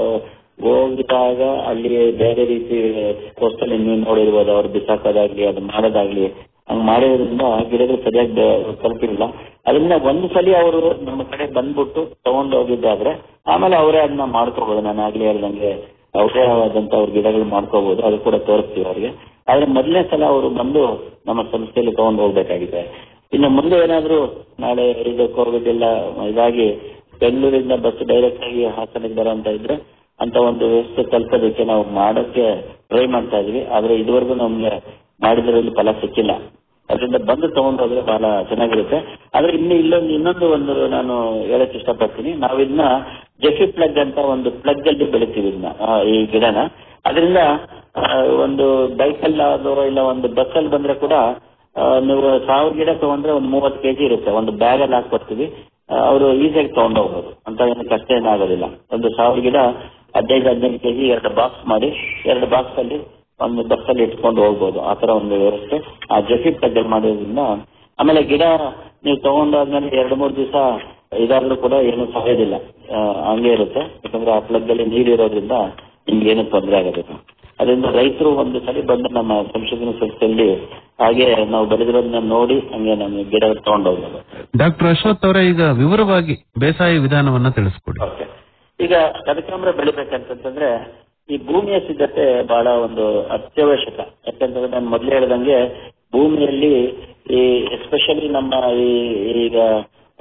ಹೋಗಿದಾಗ ಅಲ್ಲಿ ಬೇರೆ ರೀತಿ ಪೋಸ್ಟ್ ಅಲ್ಲಿ ನೀವು ನೋಡಿರ್ಬೋದು ಅವ್ರು ಬಿಸಾಕೋದಾಗ್ಲಿ ಅದು ಮಾಡೋದಾಗ್ಲಿ ಹಂಗ್ ಮಾಡಿರೋದ್ರಿಂದ ಗಿಡಗಳು ಸರಿಯಾಗಿ ಬೆ- ತಲುಪಿಲ್ಲ ಅದನ್ನ ಒಂದು ಸಲ ಅವರು ನಮ್ಮ ಕಡೆ ಬಂದ್ಬಿಟ್ಟು ತಗೊಂಡು ಹೋಗಿದ್ದಾದ್ರೆ ಆಮೇಲೆ ಅವರೇ ಅದನ್ನ ಮಾಡ್ಕೋಬಹುದು ನಾನು ಆಗ್ಲೇ ಹೇಳ್ದಂಗೆ ಅವರೇ ಆದಂತ ಅವ್ರ ಗಿಡಗಳು ಮಾಡ್ಕೋಬಹುದು ಅದು ಕೂಡ ತೋರಿಸ್ತೀವಿ ಅವ್ರಿಗೆ ಆದ್ರೆ ಮೊದಲನೇ ಸಲ ಅವರು ಬಂದು ನಮ್ಮ ಸಂಸ್ಥೆಯಲ್ಲಿ ತಗೊಂಡು ಹೋಗ್ಬೇಕಾಗಿದೆ ಇನ್ನು ಮುಂದೆ ಏನಾದ್ರು ನಾಳೆ ಇದು ಕೋವಿಡ್ ಎಲ್ಲ ಇದಾಗಿ ಬೆಂಗಳೂರಿಂದ ಬಸ್ ಡೈರೆಕ್ಟ್ ಆಗಿ ಹಾಸನಕ್ಕೆ ಬರೋಂತ ಇದ್ರೆ ಅಂತ ಒಂದು ವ್ಯವಸ್ಥೆ ತಲುಪೋದಕ್ಕೆ ನಾವು ಮಾಡೋಕ್ಕೆ ಟ್ರೈ ಮಾಡ್ತಾ ಇದೀವಿ ಆದ್ರೆ ಇದುವರೆಗೂ ನಮ್ಗೆ ಮಾಡಿದ್ರಲ್ಲಿ ಫಲ ಸಿಕ್ಕಿಲ್ಲ ಅದರಿಂದ ಬಂದು ತಗೊಂಡು ಹೋದ್ರೆ ಬಹಳ ಚೆನ್ನಾಗಿರುತ್ತೆ ಆದ್ರೆ ಇನ್ನು ಇಲ್ಲೊಂದು ಇನ್ನೊಂದು ಒಂದು ನಾನು ಹೇಳಕ್ ಇಷ್ಟಪಡ್ತೀನಿ ನಾವು ಇದನ್ನ ಜೆಫಿ ಪ್ಲಗ್ ಅಂತ ಒಂದು ಪ್ಲಗ್ ಅಲ್ಲಿ ಬೆಳಿತೀವಿ ಇದನ್ನ ಆ, ಈ ಗಿಡನ ಅದರಿಂದ ಆ, ಒಂದು ಬೈಕಲ್ಲಿ ಆದೋ ಇಲ್ಲ ಒಂದು ಬಸ್ಸಲ್ಲಿ ಬಂದ್ರೆ ಕೂಡ ಆ, ನೀವು ಸಾವಿರ ಗಿಡ ತಗೊಂಡ್ರೆ ಒಂದು ಮೂವತ್ತು ಕೆಜಿ ಇರುತ್ತೆ ಒಂದು ಬ್ಯಾಗ್ ಅಲ್ಲಿ ಹಾಕೊಡ್ತೀವಿ ಅವರು ಈಸಿಯಾಗಿ ತಗೊಂಡು ಹೋಗ್ಬೋದು ಅಂತ ಏನು ಕಷ್ಟ ಏನಾಗೋದಿಲ್ಲ ಒಂದು ಸಾವಿರ ಗಿಡ ಹದಿನೈದು ಹದಿನೈದು ಕೆಜಿ ಎರಡು ಬಾಕ್ಸ್ ಮಾಡಿ ಎರಡು ಬಾಕ್ಸ್ ಅಲ್ಲಿ ಒಂದು ಬಸ್ಸಲ್ಲಿ ಇಟ್ಕೊಂಡು ಹೋಗ್ಬೋದು ಆ ತರ ಒಂದು ವ್ಯವಸ್ಥೆ ಆ ಜೆಫಿ ಪ್ಲಗ್ ಮಾಡೋದ್ರಿಂದ ಆಮೇಲೆ ಗಿಡ ನೀವು ತಗೊಂಡಾದ್ಮೇಲೆ ಎರಡು ಮೂರು ದಿವಸ ಇದಾದ್ರೂ ಕೂಡ ಏನು ಸಾಯೋದಿಲ್ಲ ಆ, ಹಂಗೆ ಇರುತ್ತೆ ಯಾಕಂದ್ರೆ ಆ ಪ್ಲಗ್ ಅಲ್ಲಿ ನೀರು ಇರೋದ್ರಿಂದ ನಿಮ್ಗೆ ಏನು ತೊಂದರೆ ಆಗೋದಿಲ್ಲ ಅದರಿಂದ ರೈತರು ಒಂದು ಸಲ ಬಂದು ನಮ್ಮ ಸಂಶೋಧನಾ ಸಂಸ್ಥೆಯಲ್ಲಿ ಹಾಗೆ ನಾವು ಬೆಳೆದಿರೋದನ್ನ ನೋಡಿ ಹಂಗೆ ನಮ್ಮ ಗಿಡ ತಗೊಂಡು ಹೋಗ್ಬೋದು ಡಾಕ್ಟರ್ ಅಶ್ವಥ್ ಅವರೇ ಈಗ ವಿವರವಾಗಿ ಬೇಸಾಯ ವಿಧಾನವನ್ನ ತಿಳಿಸ್ಕೊಡಿ ಓಕೆ ಈಗ ಕನಕಾಂಬರ ಬೆಳಿಬೇಕಂತಂದ್ರೆ ಈ ಭೂಮಿಯ ಸಿದ್ಧತೆ ಬಹಳ ಒಂದು ಅತ್ಯವಶ್ಯಕ ಯಾಕಂತಂದ್ರೆ ನಾನು ಮೊದಲೇ ಹೇಳ್ದಂಗೆ ಭೂಮಿಯಲ್ಲಿ ಈ ಎಸ್ಪೆಷಲಿ ನಮ್ಮ ಈ ಈಗ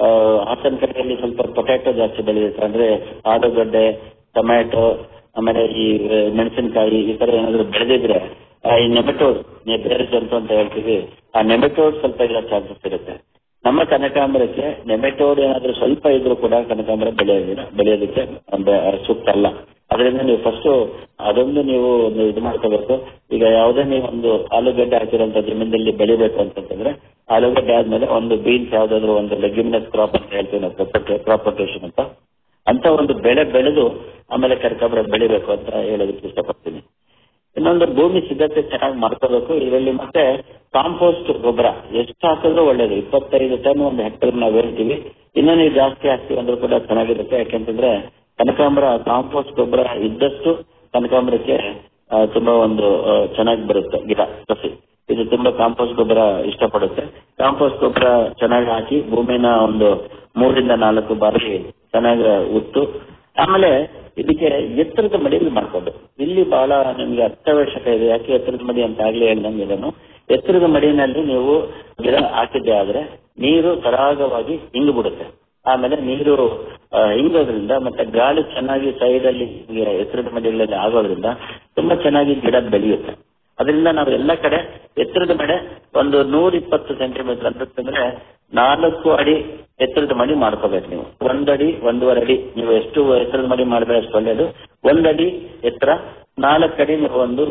ಆ, ಹಾಸನ ಕಡೆಯಲ್ಲಿ ಸ್ವಲ್ಪ ಪೊಟ್ಯಾಟೊ ಜಾಸ್ತಿ ಬೆಳೆಯುತ್ತೆ ಅಂದ್ರೆ ಆಲೂಗಡ್ಡೆ ಟೊಮ್ಯಾಟೊ ಆಮೇಲೆ ಈ ಆ, ಮೆಣಸಿನಕಾಯಿ ಈ ತರ ಏನಾದ್ರು ಬೆಳೆದಿದ್ರೆ ಆ, ಈ ನೆಮೆಟೋಡ್ ಬೇರೆ ಜಂತು ಅಂತ ಹೇಳ್ತೀವಿ ಆ ನೆಮೆಟೋಡ್ ಸ್ವಲ್ಪ ಇರೋ ಚಾನ್ಸಸ್ ಇರುತ್ತೆ ನಮ್ಮ ಕನಕಾಂಬರಕ್ಕೆ ನೆಮೆಟೋಡ್ ಏನಾದ್ರೂ ಸ್ವಲ್ಪ ಇದ್ರೂ ಕೂಡ ಕನಕಾಂಬರ ಬೆಳೆಯೋದಿಲ್ಲ ಬೆಳೆಯೋದಕ್ಕೆ ಒಂದು ಸೂಕ್ತ ಅಲ್ಲ ಅದರಿಂದ ನೀವು ಫಸ್ಟ್ ಅದೊಂದು ನೀವು ಒಂದು ಇದು ಮಾಡ್ಕೋಬೇಕು ಈಗ ಯಾವುದೇ ನೀವು ಒಂದು ಆಲೂಗಡ್ಡೆ ಹಾಕಿರೋಂಥ ಜಮೀನಲ್ಲಿ ಬೆಳಿಬೇಕು ಅಂತಂತಂದ್ರೆ ಆಲೂಗಡ್ಡೆ ಆದ್ಮೇಲೆ ಒಂದು ಬೀನ್ಸ್ ಯಾವ್ದಾದ್ರು ಒಂದು ಲೆಗ್ಯುಮಿನಸ್ ಕ್ರಾಪ್ ಅಂತ ಹೇಳ್ತೀವಿ ನಾವು ಕ್ರಾಪ್ ರೊಟೇಷನ್ ಅಂತ ಅಂತ ಒಂದು ಬೆಳೆ ಬೆಳೆದು ಆಮೇಲೆ ಕನಕಾಂಬರ ಬೆಳಿಬೇಕು ಅಂತ ಹೇಳೋದಕ್ಕೆ ಇಷ್ಟಪಡ್ತೀನಿ ಇನ್ನೊಂದು ಭೂಮಿ ಸಿದ್ಧತೆ ಚೆನ್ನಾಗಿ ಮಾಡ್ಕೋಬೇಕು ಇದರಲ್ಲಿ ಮತ್ತೆ ಕಾಂಪೋಸ್ಟ್ ಗೊಬ್ಬರ ಎಷ್ಟು ಹಾಕಿದ್ರು ಒಳ್ಳೇದು ಇಪ್ಪತ್ತೈದು ಟನ್ ಒಂದು ಹೆಕ್ಟರ್ ನಾವು ಹೇಳ್ತೀವಿ ಇನ್ನೂ ನೀವು ಜಾಸ್ತಿ ಹಾಕ್ತೀವಿ ಅಂದ್ರೂ ಕೂಡ ಚೆನ್ನಾಗಿರುತ್ತೆ ಯಾಕೆಂತಂದ್ರೆ ಕನಕಾಂಬರ ಕಾಂಪೋಸ್ಟ್ ಗೊಬ್ಬರ ಇದ್ದಷ್ಟು ಕನಕಾಂಬರಕ್ಕೆ ಆ, ತುಂಬಾ ಒಂದು ಆ, ಚೆನ್ನಾಗಿ ಬರುತ್ತೆ ಗಿಡ ಸಸಿ ಇದು ತುಂಬಾ ಕಾಂಪೋಸ್ಟ್ ಗೊಬ್ಬರ ಇಷ್ಟಪಡುತ್ತೆ ಕಾಂಪೋಸ್ಟ್ ಗೊಬ್ಬರ ಚೆನ್ನಾಗಿ ಹಾಕಿ ಭೂಮಿನ ಒಂದು ಮೂರಿಂದ ನಾಲ್ಕು ಬಾರಿ ಚೆನ್ನಾಗಿ ಉತ್ತು ಆಮೇಲೆ ಇದಕ್ಕೆ ಎತ್ತರದ ಮಡಿಯಲ್ಲಿ ಮಾಡ್ಕೊಂಡು ಇಲ್ಲಿ ಬಹಳ ನಿಮ್ಗೆ ಅತ್ಯವಶ್ಯಕ ಇದೆ ಯಾಕೆ ಎತ್ತರದ ಮಡಿ ಅಂತ ಆಗ್ಲೇ ಹೇಳ್ದಂಗೆ ಇದನ್ನು ಎತ್ತರದ ಮಡಿಯಲ್ಲಿ ನೀವು ಗಿಡ ಹಾಕಿದ್ದೆ ಆದ್ರೆ ನೀರು ಸರಾಗವಾಗಿ ಹಿಂಗು ಬಿಡುತ್ತೆ ಆಮೇಲೆ ನೀರು ಆ, ಹಿಂಗೋದ್ರಿಂದ ಮತ್ತೆ ಗಾಳಿ ಚೆನ್ನಾಗಿ ಸೈಡ್ ಅಲ್ಲಿ ಹೀಗೆ ಎತ್ತರದ ಮಡಿಗಳಲ್ಲಿ ಆಗೋದ್ರಿಂದ ತುಂಬಾ ಚೆನ್ನಾಗಿ ಗಿಡ ಬೆಳೆಯುತ್ತೆ ಅದರಿಂದ ನಾವು ಎಲ್ಲ ಕಡೆ ಎತ್ತರದ ಮಡೆ ಒಂದು ನೂರ ಇಪ್ಪತ್ತು ಸೆಂಟಿಮೀಟರ್ ಅಂತಂದ್ರೆ ನಾಲ್ಕು ಅಡಿ ಎತ್ತರದ ಮಡಿ ಮಾಡ್ಕೋಬೇಕು ನೀವು ಒಂದಡಿ ಒಂದೂವರೆ ಅಡಿ ನೀವು ಎಷ್ಟು ಎತ್ತರದ ಮಡಿ ಮಾಡಿದ್ರೆ ಅಷ್ಟು ಒಳ್ಳೇದು ಒಂದಡಿ ಎತ್ತರ ನಾಲ್ಕು ಅಡಿ ನೀವು ಒಂದು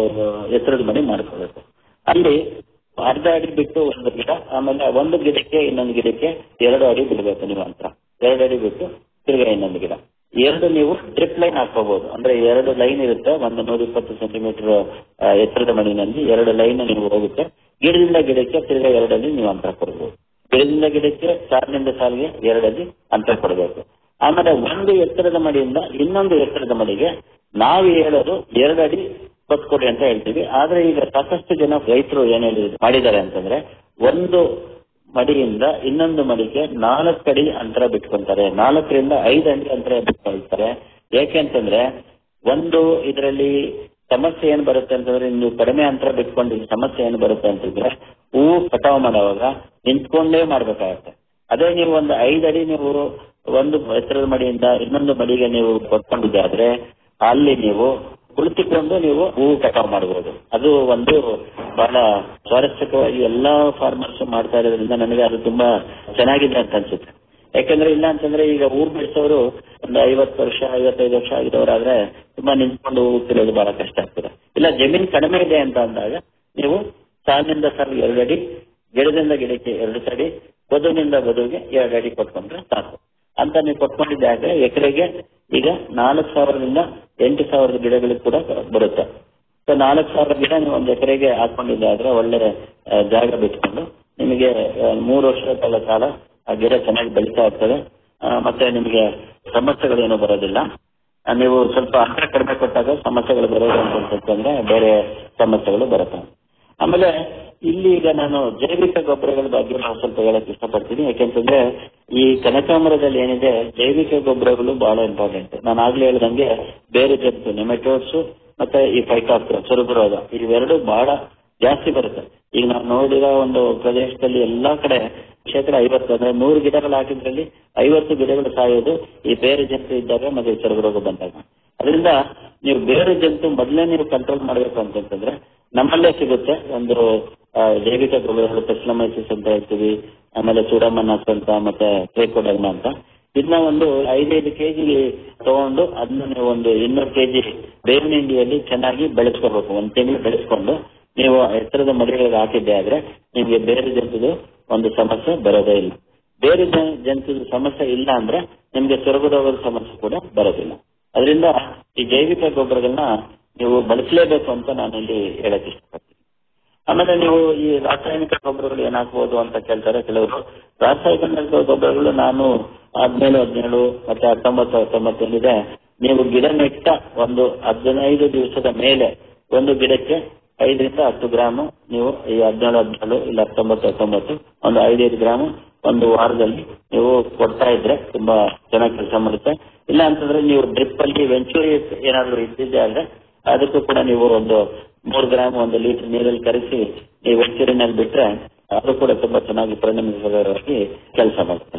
ಎತ್ತರದ ಮಡಿ ಮಾಡ್ಕೋಬೇಕು ಅಲ್ಲಿ ಅರ್ಧ ಅಡಿ ಬಿಟ್ಟು ಒಂದು ಗಿಡ ಆಮೇಲೆ ಒಂದು ಗಿಡಕ್ಕೆ ಇನ್ನೊಂದು ಗಿಡಕ್ಕೆ ಎರಡು ಅಡಿ ಬಿಡಬೇಕು ನೀವು ಅಂತ ಎರಡು ಅಡಿ ಬಿಟ್ಟು ತಿರ್ಗಾ ಇನ್ನೊಂದು ಗಿಡ ಎರಡು ನೀವು ಡ್ರಿಪ್ ಲೈನ್ ಹಾಕೋಬಹುದು ಅಂದ್ರೆ ಎರಡು ಲೈನ್ ಇರುತ್ತೆ ಒಂದು ನೂರ ಇಪ್ಪತ್ತು ಸೆಂಟಿಮೀಟರ್ ಎತ್ತರದ ಮಣ್ಣಿನಲ್ಲಿ ಎರಡು ಲೈನ್ ನೀವು ಹೋಗುತ್ತೆ ಗಿಡದಿಂದ ಗಿಡಕ್ಕೆ ತಿರ್ಗಾ ಎರಡಲ್ಲಿ ನೀವು ಅಂತರ ಕೊಡಬಹುದು ಗಿಡದಿಂದ ಗಿಡಕ್ಕೆ ಸಾಲಿನಿಂದ ಸಾಲಿಗೆ ಎರಡಲ್ಲಿ ಅಂತರ ಕೊಡಬೇಕು ಆಮೇಲೆ ಒಂದು ಎತ್ತರದ ಮಡಿಯಿಂದ ಇನ್ನೊಂದು ಎತ್ತರದ ಮಡಿಗೆ ನಾವು ಹೇಳೋದು ಎರಡು ಅಡಿ ಕೊಟ್ಕೊಡಿ ಅಂತ ಹೇಳ್ತೀವಿ ಆದ್ರೆ ಈಗ ಸಾಕಷ್ಟು ಜನ ರೈತರು ಏನ್ ಹೇಳಿ ಮಾಡಿದ್ದಾರೆ ಅಂತಂದ್ರೆ ಒಂದು ಮಡಿಯಿಂದ ಇನ್ನೊಂದು ಮಡಿಗೆ ನಾಲ್ಕು ಅಡಿ ಅಂತರ ಬಿಟ್ಕೊಂತಾರೆ ನಾಲ್ಕರಿಂದ ಐದು ಅಡಿ ಅಂತರ ಬಿಟ್ಕೊಳ್ತಾರೆ ಯಾಕೆ ಅಂತಂದ್ರೆ ಒಂದು ಇದರಲ್ಲಿ ಸಮಸ್ಯೆ ಏನ್ ಬರುತ್ತೆ ಅಂತಂದ್ರೆ ನೀವು ಕಡಿಮೆ ಅಂತರ ಬಿಟ್ಕೊಂಡು ಸಮಸ್ಯೆ ಏನ್ ಬರುತ್ತೆ ಅಂತಂದ್ರೆ ಹೂವು ಕಟಾವು ಮಾಡುವಾಗ ನಿಂತ್ಕೊಂಡೇ ಮಾಡ್ಬೇಕಾಗತ್ತೆ ಅದೇ ನೀವು ಒಂದು ಐದು ಅಡಿ ನೀವು ಒಂದು ಎತ್ತರದ ಮಡಿಯಿಂದ ಇನ್ನೊಂದು ಮಡಿಗೆ ನೀವು ಕೊಟ್ಕೊಂಡಿದ್ದೆ ಆದ್ರೆ ಅಲ್ಲಿ ನೀವು ಕುಳಿತುಕೊಂಡು ನೀವು ಹೂವು ಕಟಾವು ಮಾಡಬಹುದು ಅದು ಒಂದು ಬಹಳ ಸ್ವಾರಸ್ಯಕವಾಗಿ ಎಲ್ಲಾ ಫಾರ್ಮರ್ಸ್ ಮಾಡ್ತಾ ಇರೋದ್ರಿಂದ ನನಗೆ ಅದು ತುಂಬಾ ಚೆನ್ನಾಗಿದೆ ಅಂತ ಅನ್ಸುತ್ತೆ ಯಾಕಂದ್ರೆ ಇಲ್ಲ ಅಂತಂದ್ರೆ ಈಗ ಊರ್ ಬೆಳೆಸೋರು ಒಂದು ಐವತ್ತು ವರ್ಷ ಐವತ್ತೈದು ವರ್ಷ ಆಗಿದವರಾದ್ರೆ ತುಂಬಾ ನಿಂತ್ಕೊಂಡು ಹೂವು ಕೀಳೋದು ಬಹಳ ಕಷ್ಟ ಆಗ್ತದೆ ಇಲ್ಲ ಜಮೀನ್ ಕಡಿಮೆ ಇದೆ ಅಂತ ಅಂದಾಗ ನೀವು ಸಾಲಿನಿಂದ ಸಾಲು ಎರಡು ಅಡಿ ಗಿಡದಿಂದ ಗಿಡಕ್ಕೆ ಎರಡು ಅಡಿ ಬದುವಿನಿಂದ ಬದುವಿಗೆ ಎರಡು ಅಡಿ ಕೊಟ್ಕೊಂಡ್ರೆ ಸಾಕು ಅಂತ ನೀವು ಕೊಟ್ಕೊಂಡಿದ್ದಾಗ ಎಕರೆಗೆ ಈಗ ನಾಲ್ಕು ಸಾವಿರದಿಂದ ಎಂಟು ಸಾವಿರದ ಗಿಡಗಳಿಗೆ ಕೂಡ ಬರುತ್ತೆ ಸೊ ನಾಲ್ಕು ಸಾವಿರ ಗಿಡ ನೀವು ಒಂದು ಎಕರೆಗೆ ಹಾಕೊಂಡಿದ್ದಾದ್ರೆ ಒಳ್ಳೆ ಆ, ಜಾಗ ಬಿಟ್ಕೊಂಡು ನಿಮಗೆ ಆ, ಮೂರು ವರ್ಷಗಳ ಕಾಲ ಆ ಗಿಡ ಚೆನ್ನಾಗಿ ಬೆಳೀತಾ ಇರ್ತದೆ ಆ, ಮತ್ತೆ ನಿಮಗೆ ಸಮಸ್ಯೆಗಳೇನು ಬರೋದಿಲ್ಲ ಆ, ನೀವು ಸ್ವಲ್ಪ ಅಂತರ ಕಡಿಮೆ ಕೊಟ್ಟಾಗ ಸಮಸ್ಯೆಗಳು ಬರೋದು ಅಂತಂದ್ರೆ ಬೇರೆ ಸಮಸ್ಯೆಗಳು ಬರುತ್ತೆ ಆಮೇಲೆ ಇಲ್ಲಿ ಈಗ ನಾನು ಜೈವಿಕ ಗೊಬ್ಬರಗಳ ಬಗ್ಗೆ ನಾವು ಸ್ವಲ್ಪ ಹೇಳಕ್ ಇಷ್ಟಪಡ್ತೀನಿ ಯಾಕೆಂತಂದ್ರೆ ಈ ಕನಕಾಂಬರದಲ್ಲಿ ಏನಿದೆ ಜೈವಿಕ ಗೊಬ್ಬರಗಳು ಬಹಳ ಇಂಪಾರ್ಟೆಂಟ್ ನಾನು ಆಗ್ಲೇ ಹೇಳ್ದಂಗೆ ಬೇರೆ ಜಂತು ನೆಮೆಟೋಡ್ಸ್ ಮತ್ತೆ ಈ ಫೈಟಾಪ್ತರ ಚುರುಬುರೋಗ ಇವೆರಡು ಬಹಳ ಜಾಸ್ತಿ ಬರುತ್ತೆ ಈಗ ನಾವು ನೋಡಿರೋ ಒಂದು ಪ್ರದೇಶದಲ್ಲಿ ಎಲ್ಲಾ ಕಡೆ ಶೇಕಡ ಐವತ್ತು ಅಂದ್ರೆ ನೂರು ಗಿಡಗಳು ಹಾಕಿದ್ರಲ್ಲಿ ಐವತ್ತು ಗಿಡಗಳು ಸಾಯೋದು ಈ ಬೇರೆ ಜಂತು ಇದ್ದಾಗ ಮತ್ತೆ ಈ ಚುರುಬು ರೋಗ ಬಂದಾಗ ಅದರಿಂದ ನೀವು ಬೇರೆ ಜಂತು ಮೊದಲೇ ನೀವು ಕಂಟ್ರೋಲ್ ಮಾಡಬೇಕು ಅಂತಂತಂದ್ರೆ ನಮ್ಮಲ್ಲೇ ಸಿಗುತ್ತೆ ಒಂದು ಆ, ಜೈವಿಕ ಗೊಬ್ಬರಗಳು ಪೆಸ್ಲಮೈಸಿಸ್ ಅಂತ ಹೇಳ್ತೀವಿ ಆಮೇಲೆ ಸೂಡಮನಾಸ್ ಅಂತ ಮತ್ತೆ ಟ್ರೈಕೋಡರ್ಮ ಅಂತ ಇದನ್ನ ಒಂದು ಐದೈದು ಕೆಜಿ ತಗೊಂಡು ಅದನ್ನ ನೀವು ಒಂದು ಇನ್ನೂರು ಕೆಜಿ ಬೇವಿನ ಹಿಂಡಿಯಲ್ಲಿ ಚೆನ್ನಾಗಿ ಬೆಳೆಸ್ಕೋಬೇಕು ಒಂದು ತಿಂಗಳು ಬೆಳೆಸ್ಕೊಂಡು ನೀವು ಎತ್ತರದ ಮಡಿಗಳಿಗೆ ಹಾಕಿದ್ದೆ ಆದ್ರೆ ನಿಮಗೆ ಬೇರೆ ಜಂತುದು ಒಂದು ಸಮಸ್ಯೆ ಬರೋದೇ ಇಲ್ಲ ಬೇರೆ ಜ- ಜಂತುದ ಸಮಸ್ಯೆ ಇಲ್ಲ ಅಂದ್ರೆ ನಿಮ್ಗೆ ಸೊರಗದೋಗದ ಸಮಸ್ಯೆ ಕೂಡ ಬರೋದಿಲ್ಲ ಅದರಿಂದ ಈ ಜೈವಿಕ ಗೊಬ್ಬರಗಳನ್ನ ನೀವು ಬಳಸಲೇಬೇಕು ಅಂತ ನಾನು ಇಲ್ಲಿ ಹೇಳಕ್ ಇಷ್ಟಪಡ್ತೀನಿ ಆಮೇಲೆ ನೀವು ಈ ರಾಸಾಯನಿಕ ಗೊಬ್ಬರಗಳು ಏನಾಗ್ಬೋದು ಅಂತ ಕೇಳ್ತಾರೆ ಕೆಲವರು ರಾಸಾಯನಿಕ ಗೊಬ್ಬರಗಳು ನಾನು ಹದಿನೇಳು ಹದಿನೇಳು ಮತ್ತೆ ಹತ್ತೊಂಬತ್ತು ಹತ್ತೊಂಬತ್ತು ಏನಿದೆ ನೀವು ಗಿಡ ನೆಟ್ಟ ಒಂದು ಹದಿನೈದು ದಿವಸದ ಮೇಲೆ ಒಂದು ಗಿಡಕ್ಕೆ ಐದರಿಂದ ಹತ್ತು ಗ್ರಾಮು ನೀವು ಈ ಹದಿನೇಳು ಹದಿನೇಳು ಇಲ್ಲ ಹತ್ತೊಂಬತ್ತು ಹತ್ತೊಂಬತ್ತು ಒಂದು ಐದೈದು ಗ್ರಾಮು ಒಂದು ವಾರದಲ್ಲಿ ನೀವು ಕೊಡ್ತಾ ಇದ್ರೆ ತುಂಬಾ ಚೆನ್ನಾಗಿ ಕೆಲಸ ಮಾಡುತ್ತೆ ಇಲ್ಲ ಅಂತಂದ್ರೆ ನೀವು ಡ್ರಿಪ್ ಅಲ್ಲಿ ವೆಂಚೂರಿ ಏನಾದ್ರು ಇದ್ದಿದ್ದೆ ಆದ್ರೆ ಅದಕ್ಕೂ ಕೂಡ ನೀವು ಒಂದು ಮೂರು ಗ್ರಾಮ್ ಒಂದು ಲೀಟರ್ ನೀರಲ್ಲಿ ಕರೆಸಿ ನೀವು ವೆಂಚೂರಿನಲ್ಲಿ ಬಿಟ್ರೆ ಅದು ಕೂಡ ತುಂಬಾ ಚೆನ್ನಾಗಿ ಪರಿಣಾಮಕಾರಿಯಾಗಿ ಕೆಲಸ ಮಾಡುತ್ತೆ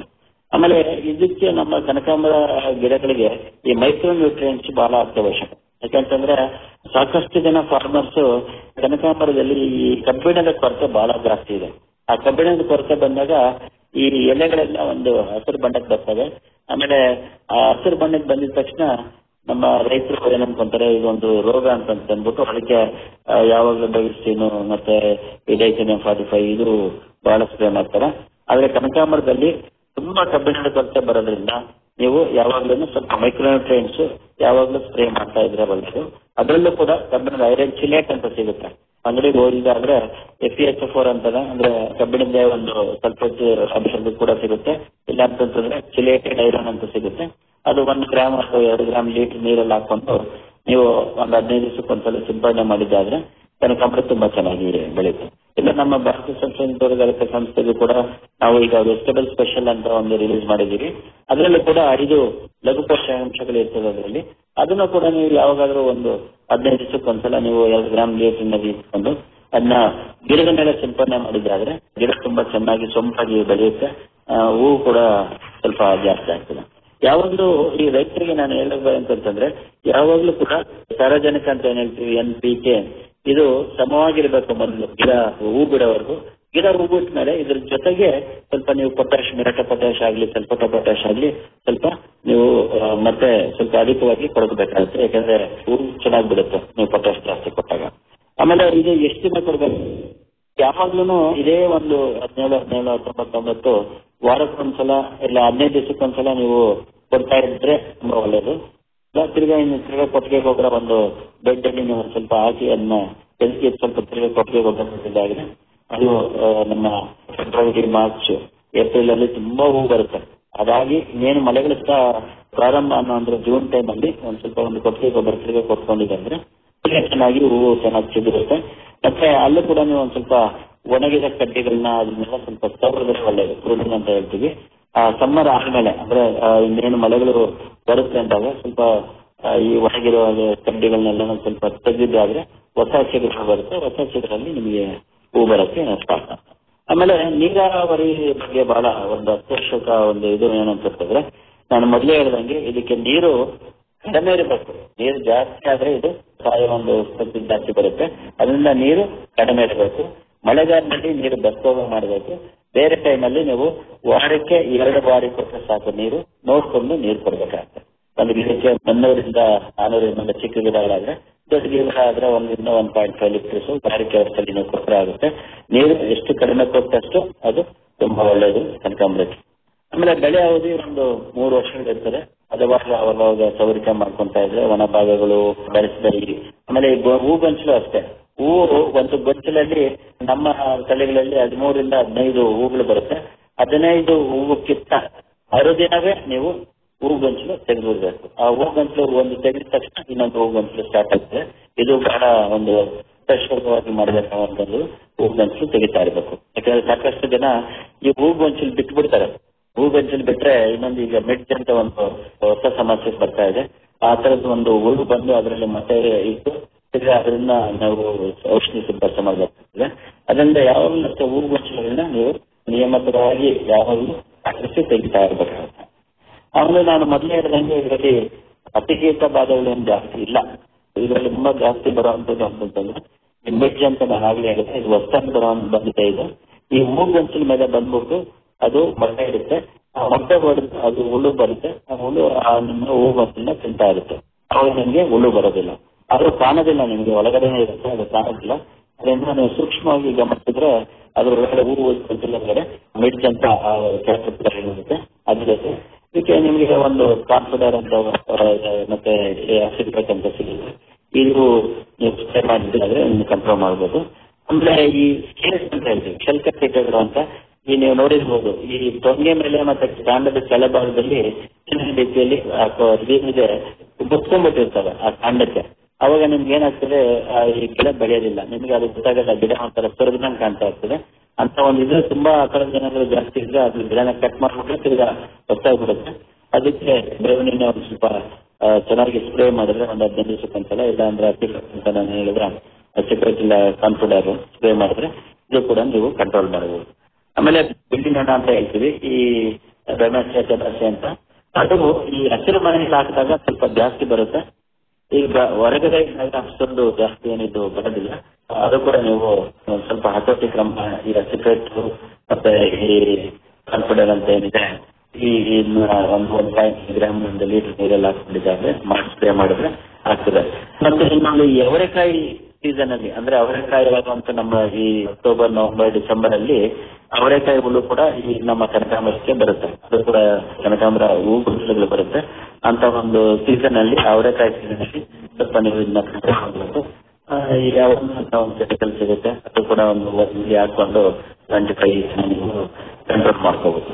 ಆಮೇಲೆ ಇದಕ್ಕೆ ನಮ್ಮ ಕನಕಾಂಬರ ಗಿಡಗಳಿಗೆ ಈ ಮೈಕ್ರೋ ನ್ಯೂಟ್ರಿಯೆಂಟ್ಸ್ ಬಹಳ ಅತ್ಯವಶ್ಯಕ ಯಾಕಂತಂದ್ರೆ ಸಾಕಷ್ಟು ಜನ ಫಾರ್ಮರ್ಸ್ ಕನಕಾಂಬರದಲ್ಲಿ ಈ ಕಬ್ಬಿಣದ ಕೊರತೆ ಬಹಳ ಜಾಸ್ತಿ ಇದೆ ಆ ಕಬ್ಬಿಣದ ಕೊರತೆ ಬಂದಾಗ ಈ ಎಲೆಗಳೆಲ್ಲ ಒಂದು ಹಸಿರು ಬಣ್ಣಕ್ಕೆ ಬರ್ತವೆ ಆಮೇಲೆ ಆ ಹಸಿರು ಬಣ್ಣಕ್ಕೆ ಬಂದಿದ ತಕ್ಷಣ ನಮ್ಮ ರೈತರು ಏನ್ ಅನ್ಕೊಂತಾರೆ ಇದೊಂದು ರೋಗ ಅಂತ ಅಂದ್ಬಿಟ್ಟು ಅದಕ್ಕೆ ಆ, ಯಾವಾಗಲೂ ಡೈಸ್ಟಿನು ಮತ್ತೆ ಡೈಸಿನಿಯಂ ಫಾರ್ಟಿ ಫೈವ್ ಇದು ಬಹಳ ಸ್ಪ್ರೇ ಮಾಡ್ತಾರೆ ಆದ್ರೆ ಕನಕಾಂಬರದಲ್ಲಿ ತುಂಬಾ ಕಬ್ಬಿಣದ ಕೊರತೆ ಬರೋದ್ರಿಂದ ನೀವು ಯಾವಾಗ್ಲೂ ಸ್ವಲ್ಪ ಮೈಕ್ರೋನ್ಯೂಟ್ರಿಯೆಂಟ್ಸ್ ಯಾವಾಗ್ಲೂ ಸ್ಪ್ರೇ ಮಾಡ್ತಾ ಇದ್ರೆ ಒಳ್ಳೆಯದು ಅದರಲ್ಲೂ ಕೂಡ ಕಬ್ಬಿಣದ ಐರನ್ ಚಿಲೇಟ್ ಅಂತ ಸಿಗುತ್ತೆ ಅಂಗಡಿಗೆ ಹೋಗಿದ್ದಾದ್ರೆ ಎಫ್ ಸಿ ಎಚ್ ಫೋರ್ ಅಂತಾನೆ ಅಂದ್ರೆ ಕಬ್ಬಿಣದ ಒಂದು ಸ್ವಲ್ಪ ಅಂಶದ್ದು ಕೂಡ ಸಿಗುತ್ತೆ ಇಲ್ಲ ಅಂತಂತಂದ್ರೆ ಚಿಲೇಟೆಡ್ ಐರನ್ ಅಂತ ಸಿಗುತ್ತೆ ಅದು ಒಂದು ಗ್ರಾಮ್ ಅಥವಾ ಎರಡು ಗ್ರಾಮ್ ಲೀಟರ್ ನೀರಲ್ಲಿ ಹಾಕೊಂಡು ನೀವು ಒಂದು ಹದಿನೈದು ದಿವಸಕ್ಕೆ ಒಂದ್ಸಲ ಸಿಂಪಡಣೆ ಮಾಡಿದ್ದಾದ್ರೆ ಕನಕಾಂಬರ ತುಂಬಾ ಚೆನ್ನಾಗಿ ಬೆಳೆಯುತ್ತೆ ಇಲ್ಲ ನಮ್ಮ ಭಾರತ ಸಂಶೋಧನಾ ತೋಟಗಾರಿಕೆ ಸಂಸ್ಥೆಗೂ ಕೂಡ ನಾವು ಈಗ ವೆಜಿಟೇಬಲ್ ಸ್ಪೆಷಲ್ ಅಂತ ಒಂದು ರಿಲೀಸ್ ಮಾಡಿದ್ದೀವಿ ಅದರಲ್ಲೂ ಕೂಡ ಐದು ಲಘು ಪೋಷಕಾಂಶಗಳು ಇರ್ತದೆ ಅದರಲ್ಲಿ ಅದನ್ನು ಕೂಡ ನೀವು ಯಾವಾಗಾದ್ರೂ ಒಂದು ಹದಿನೈದು ದಿವಸಕ್ಕೆ ಒಂದ್ಸಲ ನೀವು ಎರಡು ಗ್ರಾಮ್ ನೀರಿನಲ್ಲಿ ಇಟ್ಕೊಂಡು ಅದನ್ನ ಗಿಡದ ಮೇಲೆ ಸಿಂಪಡಣೆ ಮಾಡಿದ್ದಾದ್ರೆ ಗಿಡ ತುಂಬಾ ಚೆನ್ನಾಗಿ ಸೊಂಪಾಗಿ ಬೆಳೆಯುತ್ತೆ ಆ, ಹೂವು ಕೂಡ ಸ್ವಲ್ಪ ಜಾಸ್ತಿ ಆಗ್ತದೆ ಯಾವಾಗಲೂ ಈ ರೈತರಿಗೆ ನಾನು ಹೇಳಬೇಕು ಅಂತಂದ್ರೆ ಯಾವಾಗಲೂ ಕೂಡ ಸಾರ್ವಜನಿಕ ಅಂತ ಏನ್ ಹೇಳ್ತೀವಿ ಎನ್ ಪಿ ಕೆ ಇದು ಸಮವಾಗಿರ್ಬೇಕು ಮೊದಲು ಗಿಡ ಹೂ ಬಿಡೋವರೆಗೂ ಗಿಡ ಹೂ ಬಿಟ್ಟ ಮೇಲೆ ಇದ್ರ ಜೊತೆಗೆ ಸ್ವಲ್ಪ ನೀವು ಪೊಟ್ಯಾಶ್ ಮಿರಟ ಪೊಟ್ಯಾಶ್ ಆಗ್ಲಿ ಸ್ವಲ್ಪ ಪೊಟ್ಯಾಶ್ ಆಗ್ಲಿ ಸ್ವಲ್ಪ ನೀವು ಆ, ಮತ್ತೆ ಸ್ವಲ್ಪ ಅಧಿಕವಾಗಿ ಕೊಡಬೇಕಾಗುತ್ತೆ ಯಾಕಂದ್ರೆ ಹೂ ಚೆನ್ನಾಗಿ ಬಿಡುತ್ತೆ ನೀವು ಪೊಟ್ಯಾಶ್ ಜಾಸ್ತಿ ಕೊಟ್ಟಾಗ ಆಮೇಲೆ ಇದು ಎಷ್ಟು ದಿನ ಕೊಡ್ಬೇಕು ಯಾವಾಗ್ಲೂ ಇದೇ ಒಂದು ಹದಿನೇಳು ಹದಿನೇಳು ಹತ್ತೊಂಬತ್ತೊಂಬತ್ತು ವಾರಕ್ಕೊಂದ್ಸಲ ಇಲ್ಲ ಹದಿನೈದು ದಿವಸಕ್ಕೊಂದ್ಸಲ ನೀವು ಕೊಡ್ತಾ ಇದ್ರೆ ತುಂಬಾ ಒಳ್ಳೇದು ಇಲ್ಲ ತಿರ್ಗಾ ಇನ್ನು ತಿರ್ಗಾ ಕೊಟ್ಟಿಗೆ ಗೊಬ್ಬರ ಒಂದು ಬೆಡ್ ಅಲ್ಲಿ ನೀವು ಒಂದ್ ಸ್ವಲ್ಪ ಹಾಕಿ ಅದನ್ನ ಬೆಳೆಸಿ ಸ್ವಲ್ಪ ತಿರ್ಗಾ ಕೊಟ್ಟಿಗೆ ಗೊಬ್ಬರ ಕೊಟ್ಟಿದ್ದಾದ್ರೆ ಅದು ಆ, ನಮ್ಮ ಫೆಬ್ರವರಿ ಮಾರ್ಚ್ ಏಪ್ರಿಲ್ ಅಲ್ಲಿ ತುಂಬಾ ಹೂ ಬರುತ್ತೆ ಅದಾಗಿ ಇನ್ನೇನು ಮಳೆಗಳು ಸಹ ಪ್ರಾರಂಭ ಅನ್ನೋ ಅಂದ್ರೆ ಜೂನ್ ಟೈಮ್ ಅಲ್ಲಿ ಒಂದ್ ಸ್ವಲ್ಪ ಒಂದು ಕೊಟ್ಟಿಗೆ ಗೊಬ್ಬರ ತಿರ್ಗಾ ಕೊಟ್ಕೊಂಡಿದೆ ಅಂದ್ರೆ ತಿರ್ಗಾ ಚೆನ್ನಾಗಿ ಹೂವು ಚೆನ್ನಾಗಿ ಚಿಗುರುತ್ತೆ ಮತ್ತೆ ಅಲ್ಲೂ ಕೂಡ ನೀವು ಒಂದ್ ಸ್ವಲ್ಪ ಒಣಗಿದ ಕಡ್ಡಿಗಳನ್ನ ಅದನ್ನೆಲ್ಲ ಸ್ವಲ್ಪ ತವರಿದ್ರೆ ಒಳ್ಳೆಯದು ಪ್ರೂನಿಂಗ್ ಅಂತ ಹೇಳ್ತೀವಿ ಆ ಸಮ್ಮರ್ ಆದ್ಮೇಲೆ ಅಂದ್ರೆ ಆ, ಇನ್ನೇನು ಮಳೆಗಳು ಬರುತ್ತೆ ಅಂದಾಗ ಸ್ವಲ್ಪ ಆ, ಈ ಒಣಗಿರೋ ಕಡ್ಡಿಗಳನ್ನೆಲ್ಲ ಒಂದ್ ಸ್ವಲ್ಪ ತೆಗೆದಿದ್ದಾದ್ರೆ ಹೊಸ ಚಿಗುರು ಬರುತ್ತೆ ಹೊಸ ಚಿಗುರಲ್ಲಿ ನಿಮಗೆ ಹೂ ಬರೋಕ್ಕೆ ಸ್ಟಾರ್ಟ್ ಆಗ್ತದೆ ಆಮೇಲೆ ನೀರಾವರಿ ಬಗ್ಗೆ ಬಹಳ ಒಂದು ಅತ್ಯವಶ್ಯಕ ಒಂದು ಇದು ಏನಂತಂದ್ರೆ ನಾನು ಮೊದಲೇ ಹೇಳ್ದಂಗೆ ಇದಕ್ಕೆ ನೀರು ಕಡಿಮೆ ಇರಬೇಕು ನೀರು ಜಾಸ್ತಿ ಆದ್ರೆ ಇದು ಸಾವಯವ ಒಂದು ಉತ್ಪತ್ತಿ ಜಾಸ್ತಿ ಬರುತ್ತೆ ಅದರಿಂದ ನೀರು ಕಡಿಮೆ ಇರಬೇಕು ಮಳೆಗಾಲದಲ್ಲಿ ನೀರು ಬಸ್ತೋಗ ಮಾಡಬೇಕು ಬೇರೆ ಟೈಮಲ್ಲಿ ನೀವು ವಾರಕ್ಕೆ ಎರಡು ಬಾರಿ ಕೊಟ್ಟರೆ ಸಾಕು ನೀರು ನೋಡ್ಕೊಂಡು ನೀರು ಕೊಡ್ಬೇಕಾಗ್ತದೆ ಒಂದು ಗಿಡಕ್ಕೆ ಮುನ್ನೂರಿಂದ ನಾನೂರು ಎಂಎಲ್ ಚಿಕ್ಕ ಗಿಡಗಳಾದ್ರೆ ದೊಡ್ಡ ಗಿಡ ಆದ್ರೆ ಒಂದರಿಂದ ಒನ್ ಪಾಯಿಂಟ್ ಫೈವ್ ಲೀಟರ್ಸ್ ವಾರಕ್ಕೆ ವರ್ಷದಲ್ಲಿ ನೀವು ಕೊಟ್ಟರೆ ಆಗುತ್ತೆ ನೀರು ಎಷ್ಟು ಕಡಿಮೆ ಕೊಟ್ಟಷ್ಟು ಅದು ತುಂಬಾ ಒಳ್ಳೆಯದು ಕನಕಾಂಬರಕ್ಕೆ ಆಮೇಲೆ ಬೆಳೆ ಅವಧಿ ಒಂದು ಮೂರು ವರ್ಷಗಳಿರ್ತದೆ ಅದಾವಾಗ ಅವಾಗ ಸವರಿಕೆ ಮಾಡ್ಕೊಂತ ಇದ್ರೆ ಒಣ ಭಾಗಗಳು ಬೆಳೆಸಿದಲ್ಲಿ ಆಮೇಲೆ ಈ ಗೊ- ಹೂ ಗಂಚಲು ಅಷ್ಟೇ ಹೂವು ಒಂದು ಗೊಂಚಲಲ್ಲಿ ನಮ್ಮ ತಳಿಗಳಲ್ಲಿ ಹದಿಮೂರಿಂದ ಹದಿನೈದು ಹೂಗಳು ಬರುತ್ತೆ ಹದಿನೈದು ಹೂವು ಕಿತ್ತ ಮರುದಿನವೇ ನೀವು ಹೂ ಗಂಚಲು ತೆಗೆದುಬಿಡ್ಬೇಕು ಆ ಹೂ ಗಂಚಲು ಒಂದು ತೆಗೆದ ತಕ್ಷಣ ಇನ್ನೊಂದು ಹೂ ಗಂಚಲು ಸ್ಟಾರ್ಟ್ ಆಗ್ತದೆ ಇದು ಬಹಳ ಒಂದು ಪ್ರಶ್ನವಾಗಿ ಮಾಡಬೇಕಾದಂತದ್ದು ಹೂ ಗಂಚಲು ತೆಗಿತಾ ಇರಬೇಕು ಯಾಕಂದ್ರೆ ಸಾಕಷ್ಟು ಜನ ಈ ಹೂ ಗಂಚಲು ಬಿಟ್ಬಿಡ್ತಾರೆ ಹೂ ಗಂಚಲು ಬಿಟ್ರೆ ಇನ್ನೊಂದು ಈಗ ಮೆಡ್ಜ್ ಅಂತ ಒಂದು ಹೊಸ ಸಮಸ್ಯೆ ಬರ್ತಾ ಇದೆ ಆ ತರದ್ದು ಒಂದು ಹುಳು ಬಂದು ಅದರಲ್ಲಿ ಮತ್ತೆ ಇಟ್ಟು ತಿರ್ಗಾ ಅದನ್ನ ನಾವು ಔಷಧಿ ಸಿಂಪಡಿಸ ಮಾಡಬೇಕಾಗ್ತದೆ ಅದರಿಂದ ಯಾವಾಗಲೂ ಮತ್ತೆ ಹೂ ಗಂಚಲುಗಳನ್ನ ನೀವು ನಿಯಮಿತವಾಗಿ ಯಾವಾಗಲೂ ಕತ್ತರಿಸಿ ತೆಗಿತಾ ಇರಬೇಕಾಗುತ್ತೆ ಆಮೇಲೆ ನಾನು ಮೊದಲೇ ಹೇಳಿದಂಗೆ ಇದರಲ್ಲಿ ಅತಿಗೀತ ಬಾಧೆಗಳೇನು ಜಾಸ್ತಿ ಇಲ್ಲ ಇದರಲ್ಲಿ ತುಂಬಾ ಜಾಸ್ತಿ ಬರುವಂತದ್ದು ಅಂತಂತಂದ್ರೆ ಈ ಮೆಡ್ಜ್ ಅಂತ ನಾನು ಆಗ್ಲೇ ಹೇಳಿದೆ ಇದು ಹೊಸ್ತಾಗಿ ಬರೋ ಬಂದಿದೆ ಇದು ಈ ಮೂಗಂಚಿನ ಮೇಲೆ ಬಂದ್ಬಿಟ್ಟು ಅದು ಮೊಟ್ಟೆ ಇರುತ್ತೆ ಆ ಮೊಟ್ಟೆ ಹೊಡೆದು ಅದು ಹುಳು ಬರುತ್ತೆ ಆ ಹುಳು ಆ ನಿಮ್ಮ ಹೂಗಂಚಲನ್ನ ತಿಂತಾ ಇರುತ್ತೆ ಅವಾಗ ನಿಮಗೆ ಹುಳು ಬರೋದಿಲ್ಲ ಅದು ಕಾಣೋದಿಲ್ಲ ನಿಮಗೆ ಒಳಗಡೆನೆ ಇರುತ್ತೆ ಅದು ಕಾಣೋದಿಲ್ಲ ಅದರಿಂದ ನೀವು ಸೂಕ್ಷ್ಮವಾಗಿ ಗಮನಿಸಿದ್ರೆ ಅದ್ರ ಒಳಗಡೆ ಹೂವು ಒಳಗಡೆ ಮಿಡ್ಜ್ ಅಂತ ಕ್ಯಾರೆಕ್ಟರ್ ಇರುತ್ತೆ ಅದಿರುತ್ತೆ ಇದಕ್ಕೆ ನಿಮಗೆ ಒಂದು ಕಾನ್ಫಿಡರ್ ಅಂತ ಆ, ಮತ್ತೆ ಆಸಿಡ್ಬೇಕ್ ಅಂತ ಸಿಗುತ್ತೆ ಇದು ನೀವು ಸ್ಪ್ರೇ ಮಾಡಿದ್ರೆ ನಿಮ್ಗೆ ಕಂಟ್ರೋಲ್ ಮಾಡ್ಬೋದು ಆಮೇಲೆ ಈ ಸ್ಕೇಲ್ಸ್ ಅಂತ ಹೇಳ್ತೀವಿ ಶಲ್ಕ ಕೀಟಗಳು ಅಂತ ಈ ನೀವು ನೋಡಿರ್ಬೋದು ಈ ತೊಂಗೆ ಮೇಲೆ ಮತ್ತೆ ಕಾಂಡದ ಕೆಳಭಾಗದಲ್ಲಿ ಚಿನ್ನ ರೀತಿಯಲ್ಲಿ ಏನಿದೆ ಬುಚ್ಕೊಂಡ್ಬಿಟ್ಟಿರ್ತವೆ ಆ ಕಾಂಡಕ್ಕೆ ಅವಾಗ ನಿಮ್ಗೆ ಏನಾಗ್ತದೆ ಆ, ಈ ಗಿಡ ಬೆಳೆಯೋದಿಲ್ಲ ನಿಮ್ಗೆ ಅದು ಗೊತ್ತಾಗಲ್ಲ ಗಿಡ ಒಂಥರ ಸುರದಂಗ್ ಕಾಣ್ತಾ ಇರ್ತದೆ ಅಂತ ಒಂದು ಇದು ತುಂಬಾ ಆ ಥರದ ಜನಗಳು ಜಾಸ್ತಿ ಇದ್ರೆ ಅದು ಗಿಡನ ಕಟ್ ಮಾಡ್ಬಿಟ್ರೆ ತಿರ್ಗಾ ಗೊತ್ತಾಗ್ಬಿಡುತ್ತೆ ಅದಕ್ಕೆ ಬೇವಿನ ಒಂದು ಸ್ವಲ್ಪ ಆ, ಚೆನ್ನಾಗಿ ಸ್ಪ್ರೇ ಮಾಡಿದ್ರೆ ಒಂದು ಹದಿನೈದು ದಿವಸಕ್ಕೊಂದ್ಸಲ ಇಲ್ಲ ಅಂದ್ರೆ ಅತಿಕ್ರಮ ಅಂತ ನಾನು ಹೇಳಿದ್ರೆ ಚಿಕ್ಕ ಕಾನ್ಫಿಡರ್ ಸ್ಪ್ರೇ ಮಾಡಿದ್ರೆ ಇದು ಕೂಡ ನೀವು ಕಂಟ್ರೋಲ್ ಮಾಡಬಹುದು ಆಮೇಲೆ ಬಿಲ್ಡಿಂಗ್ ಹಣ ಅಂತ ಹೇಳ್ತೀವಿ ಈ ಬೆಮೆಸ್ಟಿಯಾ ಟೆಬಾಸಿ ಅಂತ ಅದು ಈ ಹಸಿರು ಮನೆಯಲ್ಲಿ ಹಾಕಿದಾಗ ಸ್ವಲ್ಪ ಜಾಸ್ತಿ ಬರುತ್ತೆ ಈಗ ಹೊರಗಡೆ ಇದ್ದಾಗ ಅಷ್ಟೊಂದು ಜಾಸ್ತಿ ಏನಿದು ಬರೋದಿಲ್ಲ ಅದು ಕೂಡ ನೀವು ಒಂದ್ ಸ್ವಲ್ಪ ಹತೋಟಿ ಕ್ರಮ ಈಗ ಸಿಗರೇಟ್ ಮತ್ತೆ ಈ ಕಾನ್ಫಿಡರ್ ಅಂತ ಏನಿದೆ ಈ ಇನ್ನು ಒಂದು ಒಂದು ಪಾಯಿಂಟ್ ಗ್ರಾಮ್ ಒಂದು ಲೀಟರ್ ನೀರೆಲ್ಲ ಹಾಕೊಂಡಿದ್ದಾರೆ ಮಾಡಿ ಸ್ಪ್ರೇ ಮಾಡಿದ್ರೆ ಆಗ್ತದೆ ಮತ್ತೆ ಇನ್ನೊಂದು ಈ ಅವರೆಕಾಯಿ ಸೀಸನ್ ಅಲ್ಲಿ ಅಂದ್ರೆ ಅವರೆಕಾಯಿ ಅಂತ ನಮ್ಮ ಈ ಅಕ್ಟೋಬರ್ ನವೆಂಬರ್ ಡಿಸೆಂಬರ್ ಅಲ್ಲಿ ಅವರೆಕಾಯಿ ಹುಲ್ಲು ಕೂಡ ಈ ನಮ್ಮ ಕನಕಾಂಬರಕ್ಕೆ ಬರುತ್ತೆ ಅದು ಕೂಡ ಕನಕಾಂಬರ ಹೂ ಗುಡಿಸಲುಗಳು ಬರುತ್ತೆ ಅಂತ ಒಂದು ಸೀಸನ್ ಅಲ್ಲಿ ಅವರೆಕಾಯಿ ಸೀಸನ್ ಅಲ್ಲಿ ಸ್ವಲ್ಪ ನೀವು ಇದನ್ನ ಕಂಟ್ರೋಲ್ ಮಾಡಬೇಕು ಯಾವ ಒಂದು ಕೆಮಿಕಲ್ ಸಿಗುತ್ತೆ ಅದು ಕೂಡ ಒಂದು ಇಲ್ಲಿ ಹಾಕೊಂಡು ಟ್ವೆಂಟಿ ಫೈವ್ ನೀವು ಕಂಟ್ರೋಲ್ ಮಾಡ್ಕೋಬಹುದು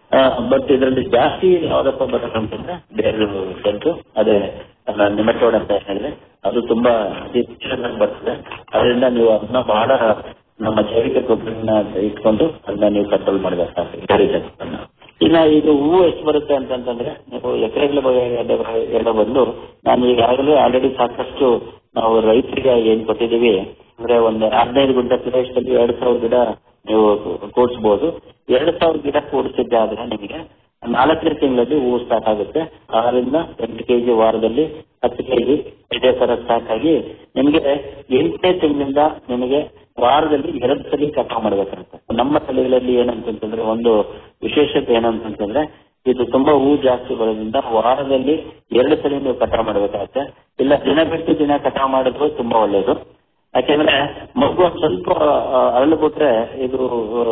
ಬಟ್ ಇದರಲ್ಲಿ ಜಾಸ್ತಿ ಯಾವ್ದಪ್ಪ ಬರೋದಂತಂದ್ರೆ ಬೇರೆ ಬಂತು ಅದೇ ನಿಮೆಟೋಡ್ ಅಂತ ಹೇಳಿದ್ರೆ ಅದು ತುಂಬಾ ಅತಿ ಹೆಚ್ಚಾಗಿ ಬರ್ತದೆ ಅದರಿಂದ ನೀವು ಅದನ್ನ ಬಹಳ ನಮ್ಮ ಜೈವಿಕ ಗೊಬ್ಬರನ್ನ ಇಟ್ಕೊಂಡು ಅದನ್ನ ನೀವು ಕಂಟ್ರೋಲ್ ಮಾಡಬೇಕಾಗ್ತದೆ ಜೈವಿಕ ಇನ್ನ ಇದು ಹೂವು ಎಷ್ಟು ಬರುತ್ತೆ ಅಂತಂತಂದ್ರೆ ನೀವು ಎಕರೆಗಳ ಬಗ್ಗೆ ಎಲ್ಲ ಬಂದು ನಾನು ಈಗಾಗಲೇ ಆಲ್ರೆಡಿ ಸಾಕಷ್ಟು ನಾವು ರೈತರಿಗೆ ಏನ್ ಕೊಟ್ಟಿದ್ದೀವಿ ಅಂದ್ರೆ ಒಂದು ಹದಿನೈದು ಗುಂಟೆ ಪ್ರದೇಶದಲ್ಲಿ ಎರಡು ಸಾವಿರ ಗಿಡ ನೀವು ಕೂಡಿಸ್ಬೋದು ಎರಡು ಸಾವಿರ ಗಿಡ ಕೂಡಿಸಿದ್ದಾದ್ರೆ ನಿಮಗೆ ನಾಲ್ಕನೇ ತಿಂಗಳಲ್ಲಿ ಹೂವು ಸ್ಟಾರ್ಟ್ ಆಗುತ್ತೆ ಆರರಿಂದ ಎಂಟು ಕೆಜಿ ವಾರದಲ್ಲಿ ಹತ್ತು ಕೆಜಿ ಇದೇ ತರ ಸ್ಟಾರ್ಟ್ ಆಗಿ ನಿಮಗೆ ಎಂಟನೇ ತಿಂಗಳಿಂದ ನಿಮಗೆ ವಾರದಲ್ಲಿ ಎರಡು ಸಲ ಕಟಾವ್ ಮಾಡ್ಬೇಕಾಗುತ್ತೆ ನಮ್ಮ ತಲೆಗಳಲ್ಲಿ ಏನಂತಂತಂದ್ರೆ ಒಂದು ವಿಶೇಷತೆ ಏನಂತಂತಂದ್ರೆ ಇದು ತುಂಬಾ ಹೂ ಜಾಸ್ತಿ ಬರೋದ್ರಿಂದ ವಾರದಲ್ಲಿ ಎರಡು ಸಲ ನೀವು ಕಟಾವ್ ಮಾಡಬೇಕಾಗುತ್ತೆ ಇಲ್ಲ ದಿನ ಬಿಟ್ಟು ದಿನ ಕಟಾವ್ ಮಾಡಿದ್ರು ತುಂಬಾ ಒಳ್ಳೇದು ಯಾಕೆಂದ್ರೆ ಮಗು ಒಂದ್ ಸ್ವಲ್ಪ ಅರಳು ಬಿಟ್ರೆ ಇದು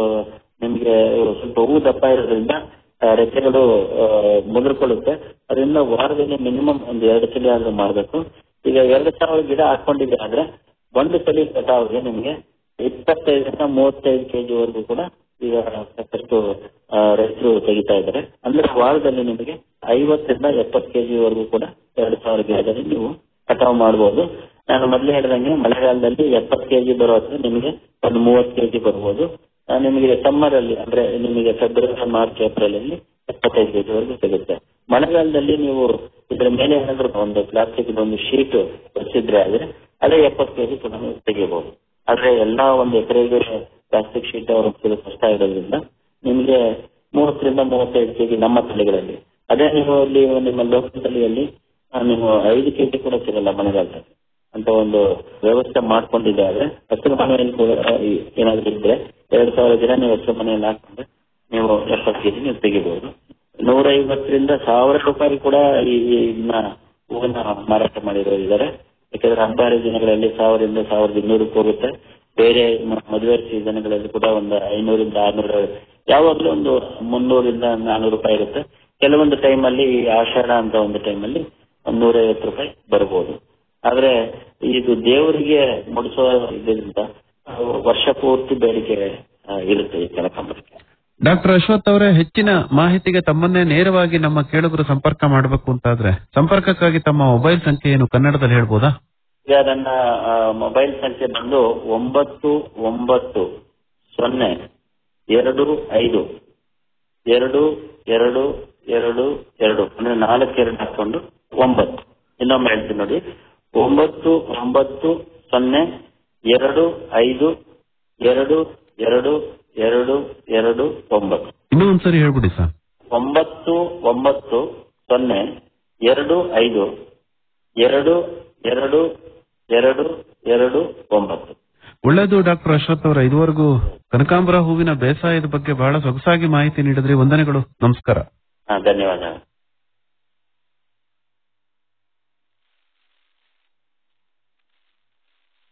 ನಿಮ್ಗೆ ಸ್ವಲ್ಪ ಹೂ ದಪ್ಪ ಇರೋದ್ರಿಂದ ರೆಕ್ಕೆಗಳು ಮುದುರ್ಕೊಳ್ಳುತ್ತೆ ಅದರಿಂದ ವಾರದಲ್ಲಿ ಮಿನಿಮಮ್ ಒಂದು ಎರಡು ಸಲ ಆದ್ರೂ ಮಾಡಬೇಕು ಈಗ ಎರಡು ಸಾವಿರ ಗಿಡ ಹಾಕೊಂಡಿದೆ ಆದ್ರೆ ಒಂದು ಸಲ ಕಟಾವ್ಗೆ ನಿಮಗೆ ಇಪ್ಪತ್ತೈದರಿಂದ ಮೂವತ್ತೈದು ಕೆಜಿ ವರೆಗೂ ಕೂಡ ಈಗ ಸಾಕಷ್ಟು ರೈತರು ತೆಗಿತಾ ಇದ್ದಾರೆ ಅಂದ್ರೆ ವಾರದಲ್ಲಿ ನಿಮಗೆ ಐವತ್ತರಿಂದ ಎಪ್ಪತ್ತು ಕೆಜಿ ವರೆಗೂ ಕೂಡ ಎರಡು ಸಾವಿರ ಗಿಡದಲ್ಲಿ ನೀವು ಕಟಾವ್ ಮಾಡಬಹುದು ನಾನು ಮೊದಲೇ ಹೇಳಿದಂಗೆ ಮಳೆಗಾಲದಲ್ಲಿ ಎಪ್ಪತ್ತು ಕೆಜಿ ಬರೋದ್ರೆ ನಿಮಗೆ ಒಂದು ಮೂವತ್ತು ಕೆಜಿ ಬರ್ಬೋದು ನಿಮಗೆ ಸಮ್ಮರ್ ಅಲ್ಲಿ ಅಂದ್ರೆ ನಿಮಗೆ ಫೆಬ್ರವರಿ ಮಾರ್ಚ್ ಏಪ್ರಿಲ್ ಅಲ್ಲಿ ಎಪ್ಪತ್ತೈದು ಕೆಜಿ ವರೆಗೂ ಸಿಗುತ್ತೆ ಮಳೆಗಾಲದಲ್ಲಿ ನೀವು ಇದ್ರ ಮೇಲೆ ಏನಾದ್ರು ಒಂದು ಪ್ಲಾಸ್ಟಿಕ್ ಒಂದು ಶೀಟ್ ಹೊರಿಸಿದ್ರೆ ಆದ್ರೆ ಅದೇ ಎಪ್ಪತ್ತು ಕೆಜಿ ಕೂಡ ನೀವು ತೆಗಿಬಹುದು ಆದ್ರೆ ಎಲ್ಲಾ ಒಂದು ಎಕರೆಗೆ ಪ್ಲಾಸ್ಟಿಕ್ ಶೀಟ್ ಅವ್ರಿಗೆ ಕಷ್ಟ ಇರೋದ್ರಿಂದ ನಿಮಗೆ ಮೂವತ್ತರಿಂದ ಮೂವತ್ತೈದು ಕೆಜಿ ನಮ್ಮ ತಳಿಗಳಲ್ಲಿ ಅದೇ ನೀವು ಅಲ್ಲಿ ನಿಮ್ಮ ಲೋಕಲ್ ತಳಿಯಲ್ಲಿ ನೀವು ಐದು ಕೆಜಿ ಕೂಡ ಸಿಗಲ್ಲ ಮಳೆಗಾಲದಲ್ಲಿ ಅಂತ ಒಂದು ವ್ಯವಸ್ಥೆ ಮಾಡ್ಕೊಂಡಿದ್ದಾರೆ ಹಸಿರು ಮನೆಯಲ್ಲಿ ಕೂಡ ಏನಾದ್ರು ಇದ್ರೆ ಎರಡ್ ಸಾವಿರ ಜನ ನೀವು ಹಸಿರು ಮನೆಯಲ್ಲಿ ಹಾಕೊಂಡ್ರೆ ನೀವು ಎಪ್ಪತ್ತು ಕೆಜಿ ನೀವು ತೆಗಿಬಹುದು ನೂರೈವತ್ತರಿಂದ ಸಾವಿರ ರೂಪಾಯಿ ಕೂಡ ಈ ಇದನ್ನ ಹೂವನ್ನ ಮಾರಾಟ ಮಾಡಿರೋರು ಇದ್ದಾರೆ ಯಾಕಂದ್ರೆ ಹಬ್ಬ ದಿನಗಳಲ್ಲಿ ಸಾವಿರದಿಂದ ಸಾವಿರದ ಇನ್ನೂರು ಹೋಗುತ್ತೆ ಬೇರೆ ಮದುವೆ ಸೀಸನ್ಗಳಲ್ಲಿ ಕೂಡ ಒಂದು ಐನೂರಿಂದ ಆರ್ನೂರು ಯಾವಾಗಲೂ ಒಂದು ಮುನ್ನೂರಿಂದ ನಾನ್ನೂರು ರೂಪಾಯಿ ಇರುತ್ತೆ ಕೆಲವೊಂದು ಟೈಮಲ್ಲಿ ಆಷಾಢ ಅಂತ ಒಂದು ಟೈಮಲ್ಲಿ ಒಂದು ನೂರೈವತ್ತು ರೂಪಾಯಿ ಬರ್ಬೋದು ಆದ್ರೆ ಇದು ದೇವರಿಗೆ ಮುಡಿಸೋ ಇದರಿಂದ ವರ್ಷ ಪೂರ್ತಿ ಬೇಡಿಕೆ ಇರುತ್ತೆ ಈ ಕನಕಾಂಬರಕ್ಕೆ ಡಾಕ್ಟರ್ ಅಶ್ವಥ್ ಅವರೇ ಹೆಚ್ಚಿನ ಮಾಹಿತಿಗೆ ತಮ್ಮನ್ನೇ ನೇರವಾಗಿ ನಮ್ಮ ಕೇಳುಗರು ಸಂಪರ್ಕ ಮಾಡಬೇಕು ಅಂತಾದ್ರೆ ಸಂಪರ್ಕಕ್ಕಾಗಿ ತಮ್ಮ ಮೊಬೈಲ್ ಸಂಖ್ಯೆಯನ್ನು ಕನ್ನಡದಲ್ಲಿ ಹೇಳ್ಬೋದಾ ಈಗ ನನ್ನ ಮೊಬೈಲ್ ಸಂಖ್ಯೆ ಬಂದು ಒಂಬತ್ತು ಒಂಬತ್ತು ಸೊನ್ನೆ ಎರಡು ಐದು ಎರಡು ಎರಡು ಎರಡು ಎರಡು ಅಂದ್ರೆ ನಾಲ್ಕು ಎರಡು ಹಾಕೊಂಡು ಒಂಬತ್ತು ಇನ್ನೊಮ್ಮೆ ಹೇಳ್ತೀನಿ ನೋಡಿ ಒಂಬತ್ತು ಒಂಬತ್ತು ಸೊನ್ನೆ ಎರಡು ಐದು ಎರಡು ಎರಡು ಎರಡು ಎರಡು ಒಂಬತ್ತು ಇನ್ನೂ ಒಂದ್ಸರಿ ಹೇಳ್ಬಿಡಿ ಸರ್ ಒಂಬತ್ತು ಒಂಬತ್ತು ಸೊನ್ನೆ ಎರಡು ಐದು ಎರಡು ಎರಡು ಎರಡು ಎರಡು ಒಂಬತ್ತು ಒಳ್ಳೆಯದು ಡಾಕ್ಟರ್ ಅಶ್ವಥ್ ಅವರ ಇದುವರೆಗೂ ಕನಕಾಂಬರ ಹೂವಿನ ಬೇಸಾಯದ ಬಗ್ಗೆ ಬಹಳ ಸೊಗಸಾಗಿ ಮಾಹಿತಿ ನೀಡಿದ್ರಿ ವಂದನೆಗಳು ನಮಸ್ಕಾರ ಹಾ ಧನ್ಯವಾದ